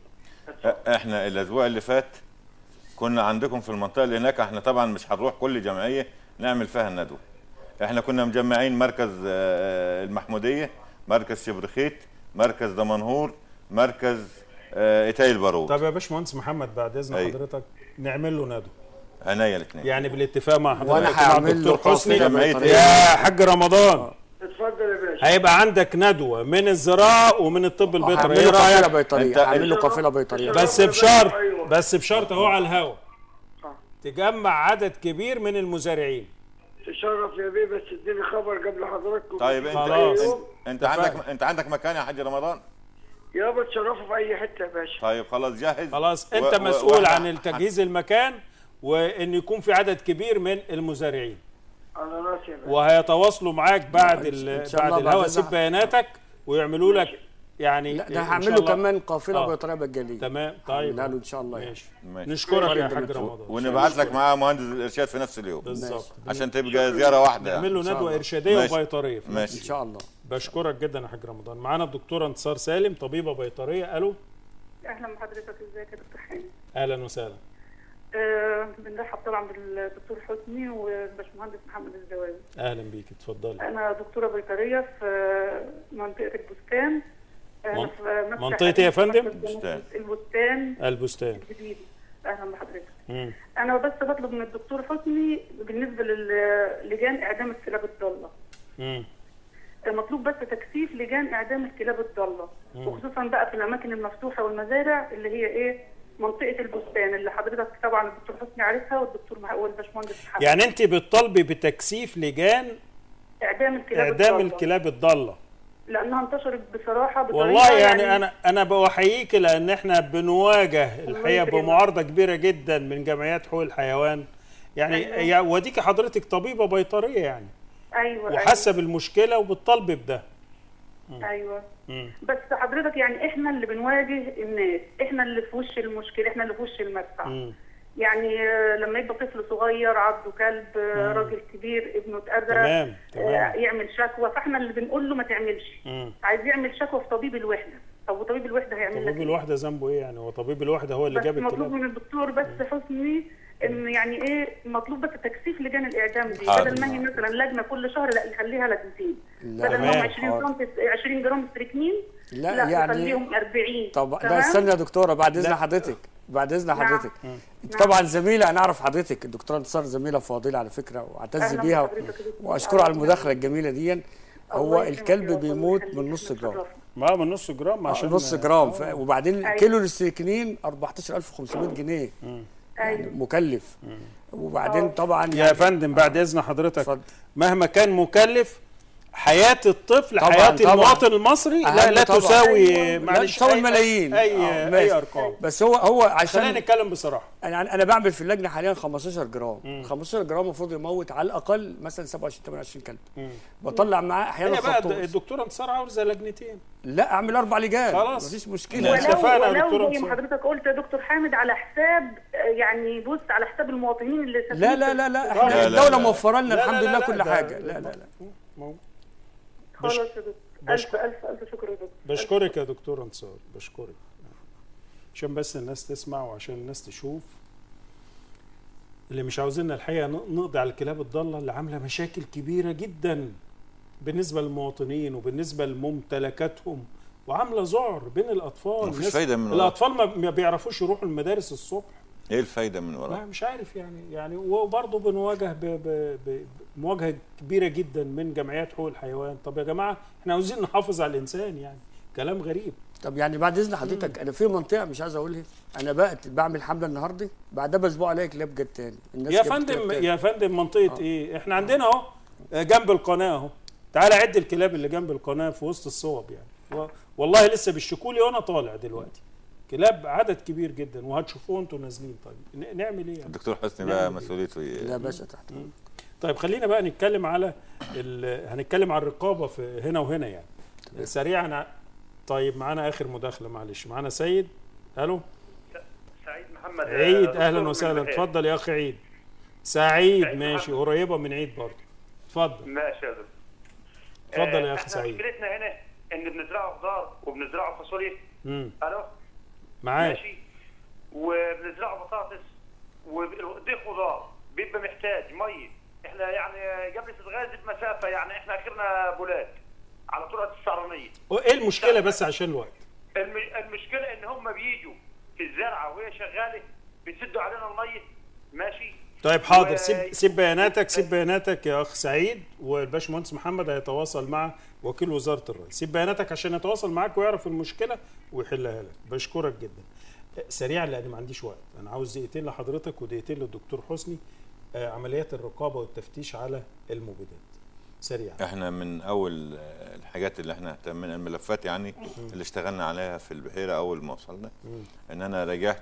أ- احنا الاسبوع اللي فات كنا عندكم في المنطقه اللي هناك احنا طبعا مش هنروح كل جمعيه نعمل فيها الندوه احنا كنا مجمعين مركز آه، المحموديه مركز شبرخيت مركز دمنهور مركز آه، ايتاي البارود طب يا باشمهندس محمد بعد اذن أي. حضرتك نعمل له ندوه عينيا الاثنين يعني بالاتفاق مع حضرتك وانا مع هعمل له الدكتور حسني قافله جمعية بيطريه يا حاج رمضان اتفضل يا باشا هيبقى عندك ندوه من الزراعه ومن الطب البيطري هعمل ايه له قافله رايك بيطريه أنت- هعمل له قافله بيطريه بس بشرط أيوة. بس بشرط اهو على الهوا تجمع عدد كبير من المزارعين تشرف يا بيه بس اديني خبر قبل حضرتك طيب انت خلاص. انت, انت عندك انت عندك مكان يا حاج رمضان يابا تشرفوا في اي حته يا باشا طيب خلاص جاهز خلاص و- انت و- مسؤول وإحنا- عن التجهيز المكان وان يكون في عدد كبير من المزارعين على راسي يا باشا وهيتواصلوا معاك بعد إن ال- شاء بعد الله الهوا بعد سيب إذن- بياناتك ويعملوا لك يعني لا ده إن هعمل شاء له الله- كمان قافله آه. بيطريه مجانيه تمام طيب هعملها له ان شاء الله يعني. ماشي ماشي. نشكرك يا ماشي. حاج رمضان ونبعت لك معاه مهندس الارشاد في نفس اليوم بالظبط عشان تبقى زياره واحده نعمل له إن شاء ندوه الله. ارشاديه ماشي. وبيطريه ان ماشي شاء الله بشكرك جدا يا حاج رمضان معانا الدكتوره انتصار سالم طبيبه بيطريه الو اهلا بحضرتك ازيك يا دكتور حامد اهلا وسهلا أه بنرحب طبعا بالدكتور حسني والباشمهندس محمد الزواوي اهلا بيك اتفضلي انا دكتوره بيطريه في منطقه البستان أنا من- في مفتح منطقة إيه يا حديث فندم؟ مركز بستان. البستان البستان الجديد اهلا بحضرتك مم. انا بس بطلب من الدكتور حسني بالنسبه للجان اعدام الكلاب الضاله مم. مطلوب بس تكثيف لجان اعدام الكلاب الضاله وخصوصا بقى في الاماكن المفتوحه والمزارع اللي هي ايه منطقه البستان اللي حضرتك طبعا الدكتور حسني عارفها والدكتور مح- والباشمهندس محمد يعني انت بتطالبي بتكثيف لجان اعدام الكلاب اعدام الضالة. الكلاب الضاله لانها انتشرت بصراحه بطريقه والله يعني انا انا بحييك لان احنا بنواجه الحقيقه يكرمك. بمعارضه كبيره جدا من جمعيات حقوق الحيوان يعني أيوة. يا وديكي حضرتك طبيبه بيطريه يعني ايوه وحاسه بالمشكله وبتطالبي بده ايوه, أيوة. مم. بس حضرتك يعني احنا اللي بنواجه الناس احنا اللي في وش المشكله احنا اللي في وش المدفع مم. يعني آه، لما يبقى طفل صغير عضه كلب آه، راجل كبير ابنه اتاذى تمام، آه، تمام. يعمل شكوى فاحنا اللي بنقول له ما تعملش مم. عايز يعمل شكوى في طبيب الوحده طب وطبيب الوحده هيعمل لك طبيب ايه؟ الوحده ذنبه ايه يعني هو طبيب الوحده هو اللي بس جاب مطلوب الكلاب من الدكتور بس حسني ان يعني ايه مطلوب بس تكثيف لجان الاعدام دي حاضر. بدل ما هي مثلا لجنه كل شهر لا يخليها لجنتين لا، بدل ما هم تمام، 20 حاضر. سم 20 جرام ستريكنين لا، لا يعني- يخليهم 40 طب لا تمام؟ استنى يا دكتوره بعد اذن لا. حضرتك بعد اذن نعم. حضرتك انت نعم. طبعا زميله انا اعرف حضرتك الدكتوره انتصار زميله فاضله على فكره واعتز أهلاً بيها بحضرتك يا دكتور. واشكره على المداخله الجميله دي هو الله يكرمك الكلب يا رب بيموت ويخليك. من نص جرام شرفنا. ما من نص جرام آه، عشان نص جرام ف... آه. وبعدين أيوة. كيلو الاستريكنين 14500 جنيه يعني ايوه مكلف وبعدين آه. طبعا يا يعني فندم بعد اذن حضرتك اتفضل. مهما كان مكلف حياه الطفل طبعاً، حياه طبعاً. المواطن المصري لا أهم لا طبعاً. تساوي أيوة. معلش تساوي أي- الملايين. اي آه، اي ماشي. ارقام بس هو هو خلينا عشان نتكلم بصراحه انا انا بعمل في اللجنه حاليا 15 جرام 15 جرام المفروض يموت على الاقل مثلا 27 28 كلب بطلع معاه احيانا هنا بقى خرطوش الدكتوره انتصار عاوزه لجنتين لا اعمل اربع لجان خلاص. مفيش لا، مشكله اتفقنا يا ولو دكتورة ولو زي ما انتصار. حضرتك قلت يا دكتور حامد على حساب آه، يعني بص على حساب المواطنين اللي ساكنين لا في لا لا لا القرى. احنا لا، لا، الدوله لا. موفره لنا لا، الحمد لا، لله لا، كل ده- حاجه لا لا لا مو- خلاص يا دكتور الف بشكر- الف الف شكر يا دكتور بشكرك يا دكتور انتصار بشكرك عشان بس الناس تسمع وعشان الناس تشوف اللي مش عاوزيننا الحقيقه ن- نقضي على الكلاب الضاله اللي عامله مشاكل كبيره جدا بالنسبه للمواطنين وبالنسبه لممتلكاتهم وعامله ذعر بين الاطفال مفيش الناس- فايدة من وراها. الاطفال ما ما بيعرفوش يروحوا المدارس الصبح ايه الفايده من وراها لا مش عارف يعني يعني وبرضه بنواجه ب- ب- ب- بمواجهه كبيره جدا من جمعيات حقوق الحيوان طب يا جماعه احنا عاوزين نحافظ على الانسان يعني كلام غريب طب يعني بعد اذن حضرتك انا في منطقه مش عايز اقولها انا بقت بعمل حمله النهارده بعدها باسبوع الاقي كلاب جت تاني الناس يا جابت كلاب فندم تاني. يا فندم منطقه ايه احنا عندنا اهو جنب القناه اهو تعالى عد الكلاب اللي جنب القناه في وسط الصوب يعني و- والله لسه بيشتكوا لي وانا طالع دلوقتي كلاب عدد كبير جدا وهتشوفوه انتوا نازلين طيب ن- نعمل ايه يعني الدكتور حسني بقى نعم. مسؤوليته ايه لا باشا تحت طيب خلينا بقى نتكلم على ال... هنتكلم على الرقابه في هنا وهنا يعني سريعا ع- طيب معانا اخر مداخله معلش معانا سيد الو سعيد محمد عيد دكتور اهلا من وسهلا البحيرة. اتفضل يا اخي عيد سعيد سعيد ماشي محمد. قريبه من عيد برضه اتفضل ماشي يا دكتور اتفضل يا آه، اخي احنا سعيد مشكلتنا هنا ان بنزرعه خضار وبنزرعه فاصوليا امم الو معاك ماشي وبنزرعه بطاطس ودي خضار بيبقى محتاج ميه احنا يعني قبل تتغاز بمسافه يعني احنا اخرنا بولاد على طرقه السعرانيه ايه المشكله بس عشان الوقت الم- المشكله ان هم بيجوا في الزرعه وهي شغاله بيسدوا علينا الميه ماشي طيب حاضر و- سيب سيب بياناتك سيب بياناتك يا اخ سعيد والباشمهندس محمد هيتواصل مع وكيل وزاره الري سيب بياناتك عشان يتواصل معاك ويعرف المشكله ويحلها لك بشكرك جدا سريعا لان ما عنديش وقت انا عاوز دقيقتين لحضرتك ودقيقتين للدكتور حسني آه، عمليات الرقابه والتفتيش على المبيدات سريعا احنا من اول آه، الحاجات اللي احنا اهتمينا الملفات يعني اللي اشتغلنا عليها في البحيره اول ما وصلنا ان انا راجعت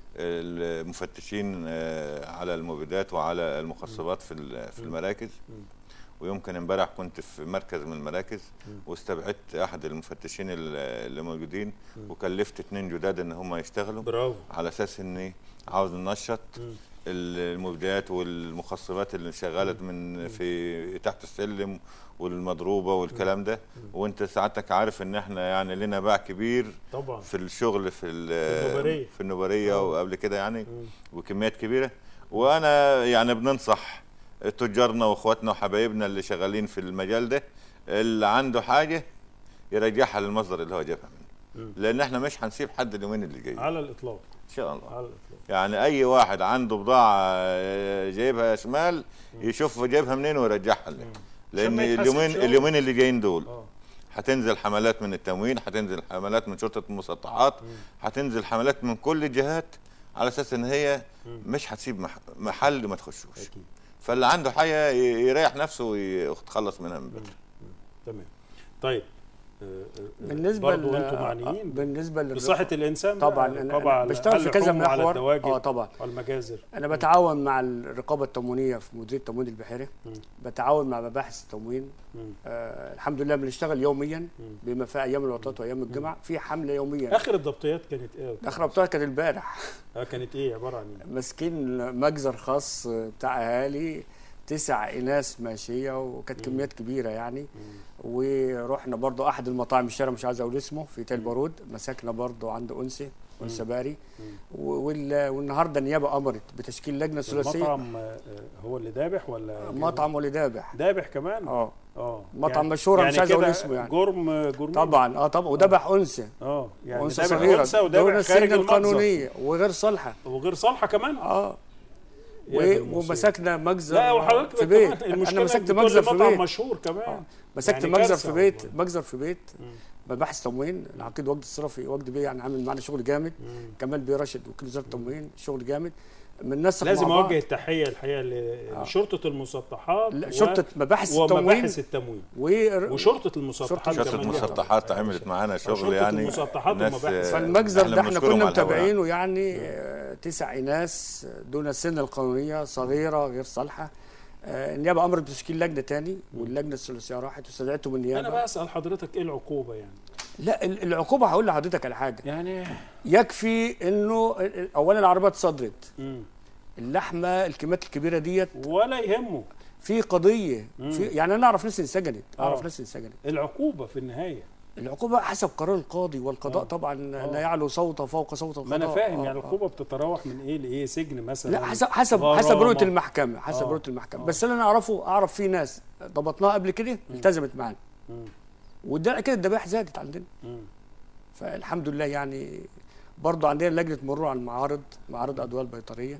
المفتشين آه، على المبيدات وعلى المخصبات في ال- في المراكز ويمكن امبارح كنت في مركز من المراكز واستبعدت احد المفتشين ال- اللي موجودين وكلفت اتنين جداد ان هم يشتغلوا برافو على اساس اني عاوز ننشط المبيدات والمخصبات اللي شغاله من في تحت السلم والمضروبه والكلام ده وانت سعادتك عارف ان احنا يعني لنا باع كبير طبعا في الشغل في ال- النوبرية. في النوبريه آه. وقبل كده يعني وكميات كبيره وانا يعني بننصح تجارنا واخواتنا وحبايبنا اللي شغالين في المجال ده اللي عنده حاجه يرجعها للمصدر اللي هو جابها منه لان احنا مش هنسيب حد اليومين اللي جايين على الاطلاق ان شاء الله على الاطلاق يعني اي واحد عنده بضاعه آه، جايبها شمال يشوف جايبها منين ويرجعها لنا لان ما يتحاسبش اليومين هو. اليومين اللي جايين دول اه هتنزل حملات من التموين هتنزل حملات من شرطه المسطحات هتنزل حملات من كل الجهات على اساس ان هي مش هتسيب مح- محل ما تخشوش اكيد فاللي عنده حاجه ي- يريح نفسه ويتخلص منها من بدري تمام طيب آه، آه، بالنسبه برضو ل- انتم آه، معنيين بالنسبه لل- بصحه الانسان بقى، طبعا الرقابة انا على- بشتغل على في كذا اللحوم وعلى محور الدواجن اه طبعا والمجازر انا بتعاون مع الرقابه التموينيه في مديريه التموين البحري بتعاون مع مباحث التموين آه الحمد لله بنشتغل يوميا بما في ايام العطلات وايام الجمعه في حمله يوميا اخر الضبطيات كانت ايه اخر بتاعتها كانت امبارح آه، كانت ايه عباره عن ايه ماسكين مجزر خاص بتاع اهالي تسع اناث ماشيه وكانت كميات كبيره يعني ورحنا برضو احد المطاعم الشارع مش عايز اقول اسمه في تل بارود مسكنا برضو عند انسي انسه باري و- وال- والنهارده النيابه امرت بتشكيل لجنه ثلاثيه المطعم آه، هو اللي ذابح ولا مطعم واللي ذابح ذابح كمان اه اه مطعم مشهور أنا مش عايز كده أقول اسمه يعني. جرم جرم طبعا اه طبعا وذبح انثى اه يعني انثى ذابح صغيره أنثى دون وذابح السن خارج المجزر القانونيه وغير صالحه وغير صالحه كمان اه يا و- دي المصيبة. ومسكنا مجزر لا وحضرتك في كمان بيت المشكله انا مسكت بتقول مجزر لي في مطعم بيت مشهور كمان مسكت يعني مجزر كارثة في بيت والله. مجزر في بيت مباحث تموين العقيد وجد الصرفي وجد بيه يعني عامل معانا شغل جامد كمال بيه راشد وكيل وزاره التموين شغل جامد من نسق لازم مع بعض. اوجه التحيه الحقيقه ل- لشرطه المسطحات لا، و- شرطة مباحث التموين ومباحث التموين و- وشرطه المسطحات شرطه كمان. المسطحات عملت معانا شغل شرطة يعني المسطحات ناس والمباحث. آه، فالمجزر ده احنا بنشكرهم كنا على الهواء. متابعينه يعني آه، تسع اناث دون السن القانونيه صغيره غير صالحه آه، النيابه امرت بتشكيل لجنه تاني واللجنه الثلاثيه راحت واستدعتهم النيابه انا بسال حضرتك ايه العقوبه يعني لا ال- العقوبه هقول لحضرتك على حاجه يعني يكفي انه ال- ال- اولا العربيه اتصدرت مم. اللحمه الكميات الكبيره ديت ولا يهمه في قضيه مم. في يعني انا اعرف ناس انسجنت اعرف آه. ناس انسجنت العقوبه في النهايه العقوبه حسب قرار القاضي والقضاء آه. طبعا آه. لا يعلو صوته فوق صوت ما القضاء انا فاهم آه، يعني آه. العقوبه بتتراوح من ايه لايه سجن مثلا لا حسب حسب غرامة. حسب رؤيه المحكمه حسب آه. رؤيه المحكمه بس اللي انا اعرفه اعرف في ناس ضبطناها قبل كده التزمت معانا مم. وده كده الذبائح زادت عندنا مم. فالحمد لله يعني برضه عندنا لجنه مرور على المعارض معارض ادويه البيطريه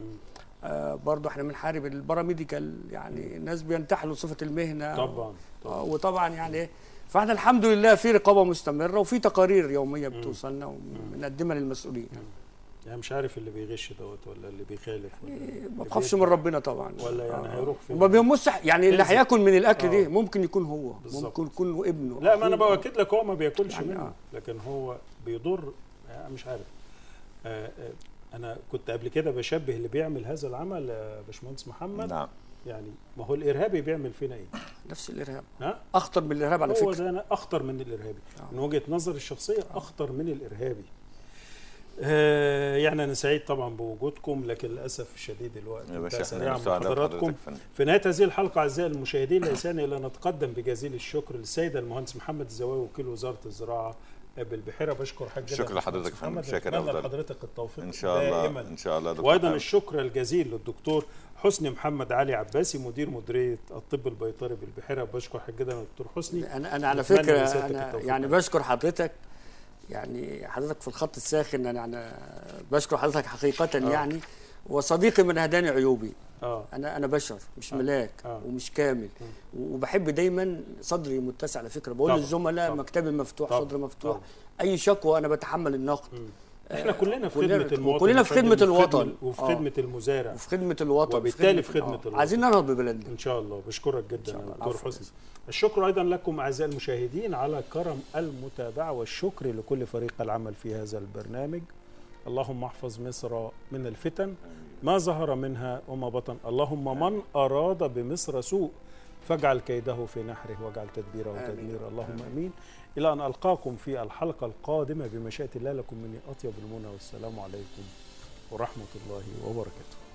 آه برضه احنا بنحارب الباراميديكال يعني الناس بينتحلوا صفه المهنه طبعا آه وطبعا يعني إيه، فاحنا الحمد لله في رقابه مستمره وفي تقارير يوميه بتوصلنا وبنقدمها للمسؤولين يعني مش عارف اللي بيغش دوت ولا اللي بيخالف ولا ما بخافش من ربنا طبعا ولا يعني آه. هيروح فين وما بيهمش يعني اللي انزل. هياكل من الاكل آه. دي ممكن يكون هو بالظبط. ممكن يكون ابنه لا ما انا أخوه. باكد لك هو ما بياكلش يعني منه آه. لكن هو بيضر يعني مش عارف آه آه انا كنت قبل كده بشبه اللي بيعمل هذا العمل يا باشمهندس محمد نعم يعني ما هو الارهابي بيعمل فينا ايه؟ نفس الارهاب ها؟ اخطر من الارهاب على هو فكره ده أنا اخطر من الارهابي من وجهه نظري الشخصيه اخطر من الارهابي آه يعني انا سعيد طبعا بوجودكم لكن للاسف الشديد الوقت يا باشا انتهى احنا سريعا سعداء بحضراتكم بحضرتك يا فندم. في نهايه هذه الحلقه اعزائي المشاهدين لا يسعني الا ان نتقدم بجزيل الشكر للسيد المهندس محمد الزواوي وكيل وزاره الزراعه بالبحيره بشكر حضرتك شكرا لحضرتك يا فندم. شاكر اتمنى أفضل. لحضرتك التوفيق ان شاء الله دائما ان شاء الله دكتور وايضا حامد. الشكر الجزيل للدكتور حسني محمد علي عباسي مدير مديريه الطب البيطري بالبحيره بشكر حضرتك جدا يا دكتور حسني انا انا على نتمنى فكره لسيادتك انا التوفيق. يعني بشكر حضرتك يعني حضرتك في الخط الساخن انا يعني بشكر حضرتك حقيقه آه. يعني وصديقي من هداني عيوبي اه انا انا بشر مش آه. ملاك آه. ومش كامل وبحب دايما صدري متسع على فكره بقول طبعا. للزملاء طبعا. مكتبي مفتوح طبعا. صدري مفتوح طبعا. اي شكوى انا بتحمل النقد احنا كلنا في كلنا- خدمه المواطن وكلنا في يا فندم، خدمة وفي الوطن. وفي آه. خدمه المزارع وفي خدمه الوطن وبالتالي في خدمه آه. الوطن عايزين ننهض ببلدنا ان شاء الله بشكرك جدا يا الله. دكتور العفو. حسني الشكر ايضا لكم اعزائي المشاهدين على كرم المتابعه والشكر لكل فريق العمل في هذا البرنامج اللهم احفظ مصر من الفتن ما ظهر منها وما بطن اللهم من اراد بمصر سوء فاجعل كيده في نحره واجعل تدبيره آمين. تدميره اللهم امين الى ان القاكم في الحلقه القادمه بمشيئه الله لكم مني اطيب المنى والسلام عليكم ورحمه الله وبركاته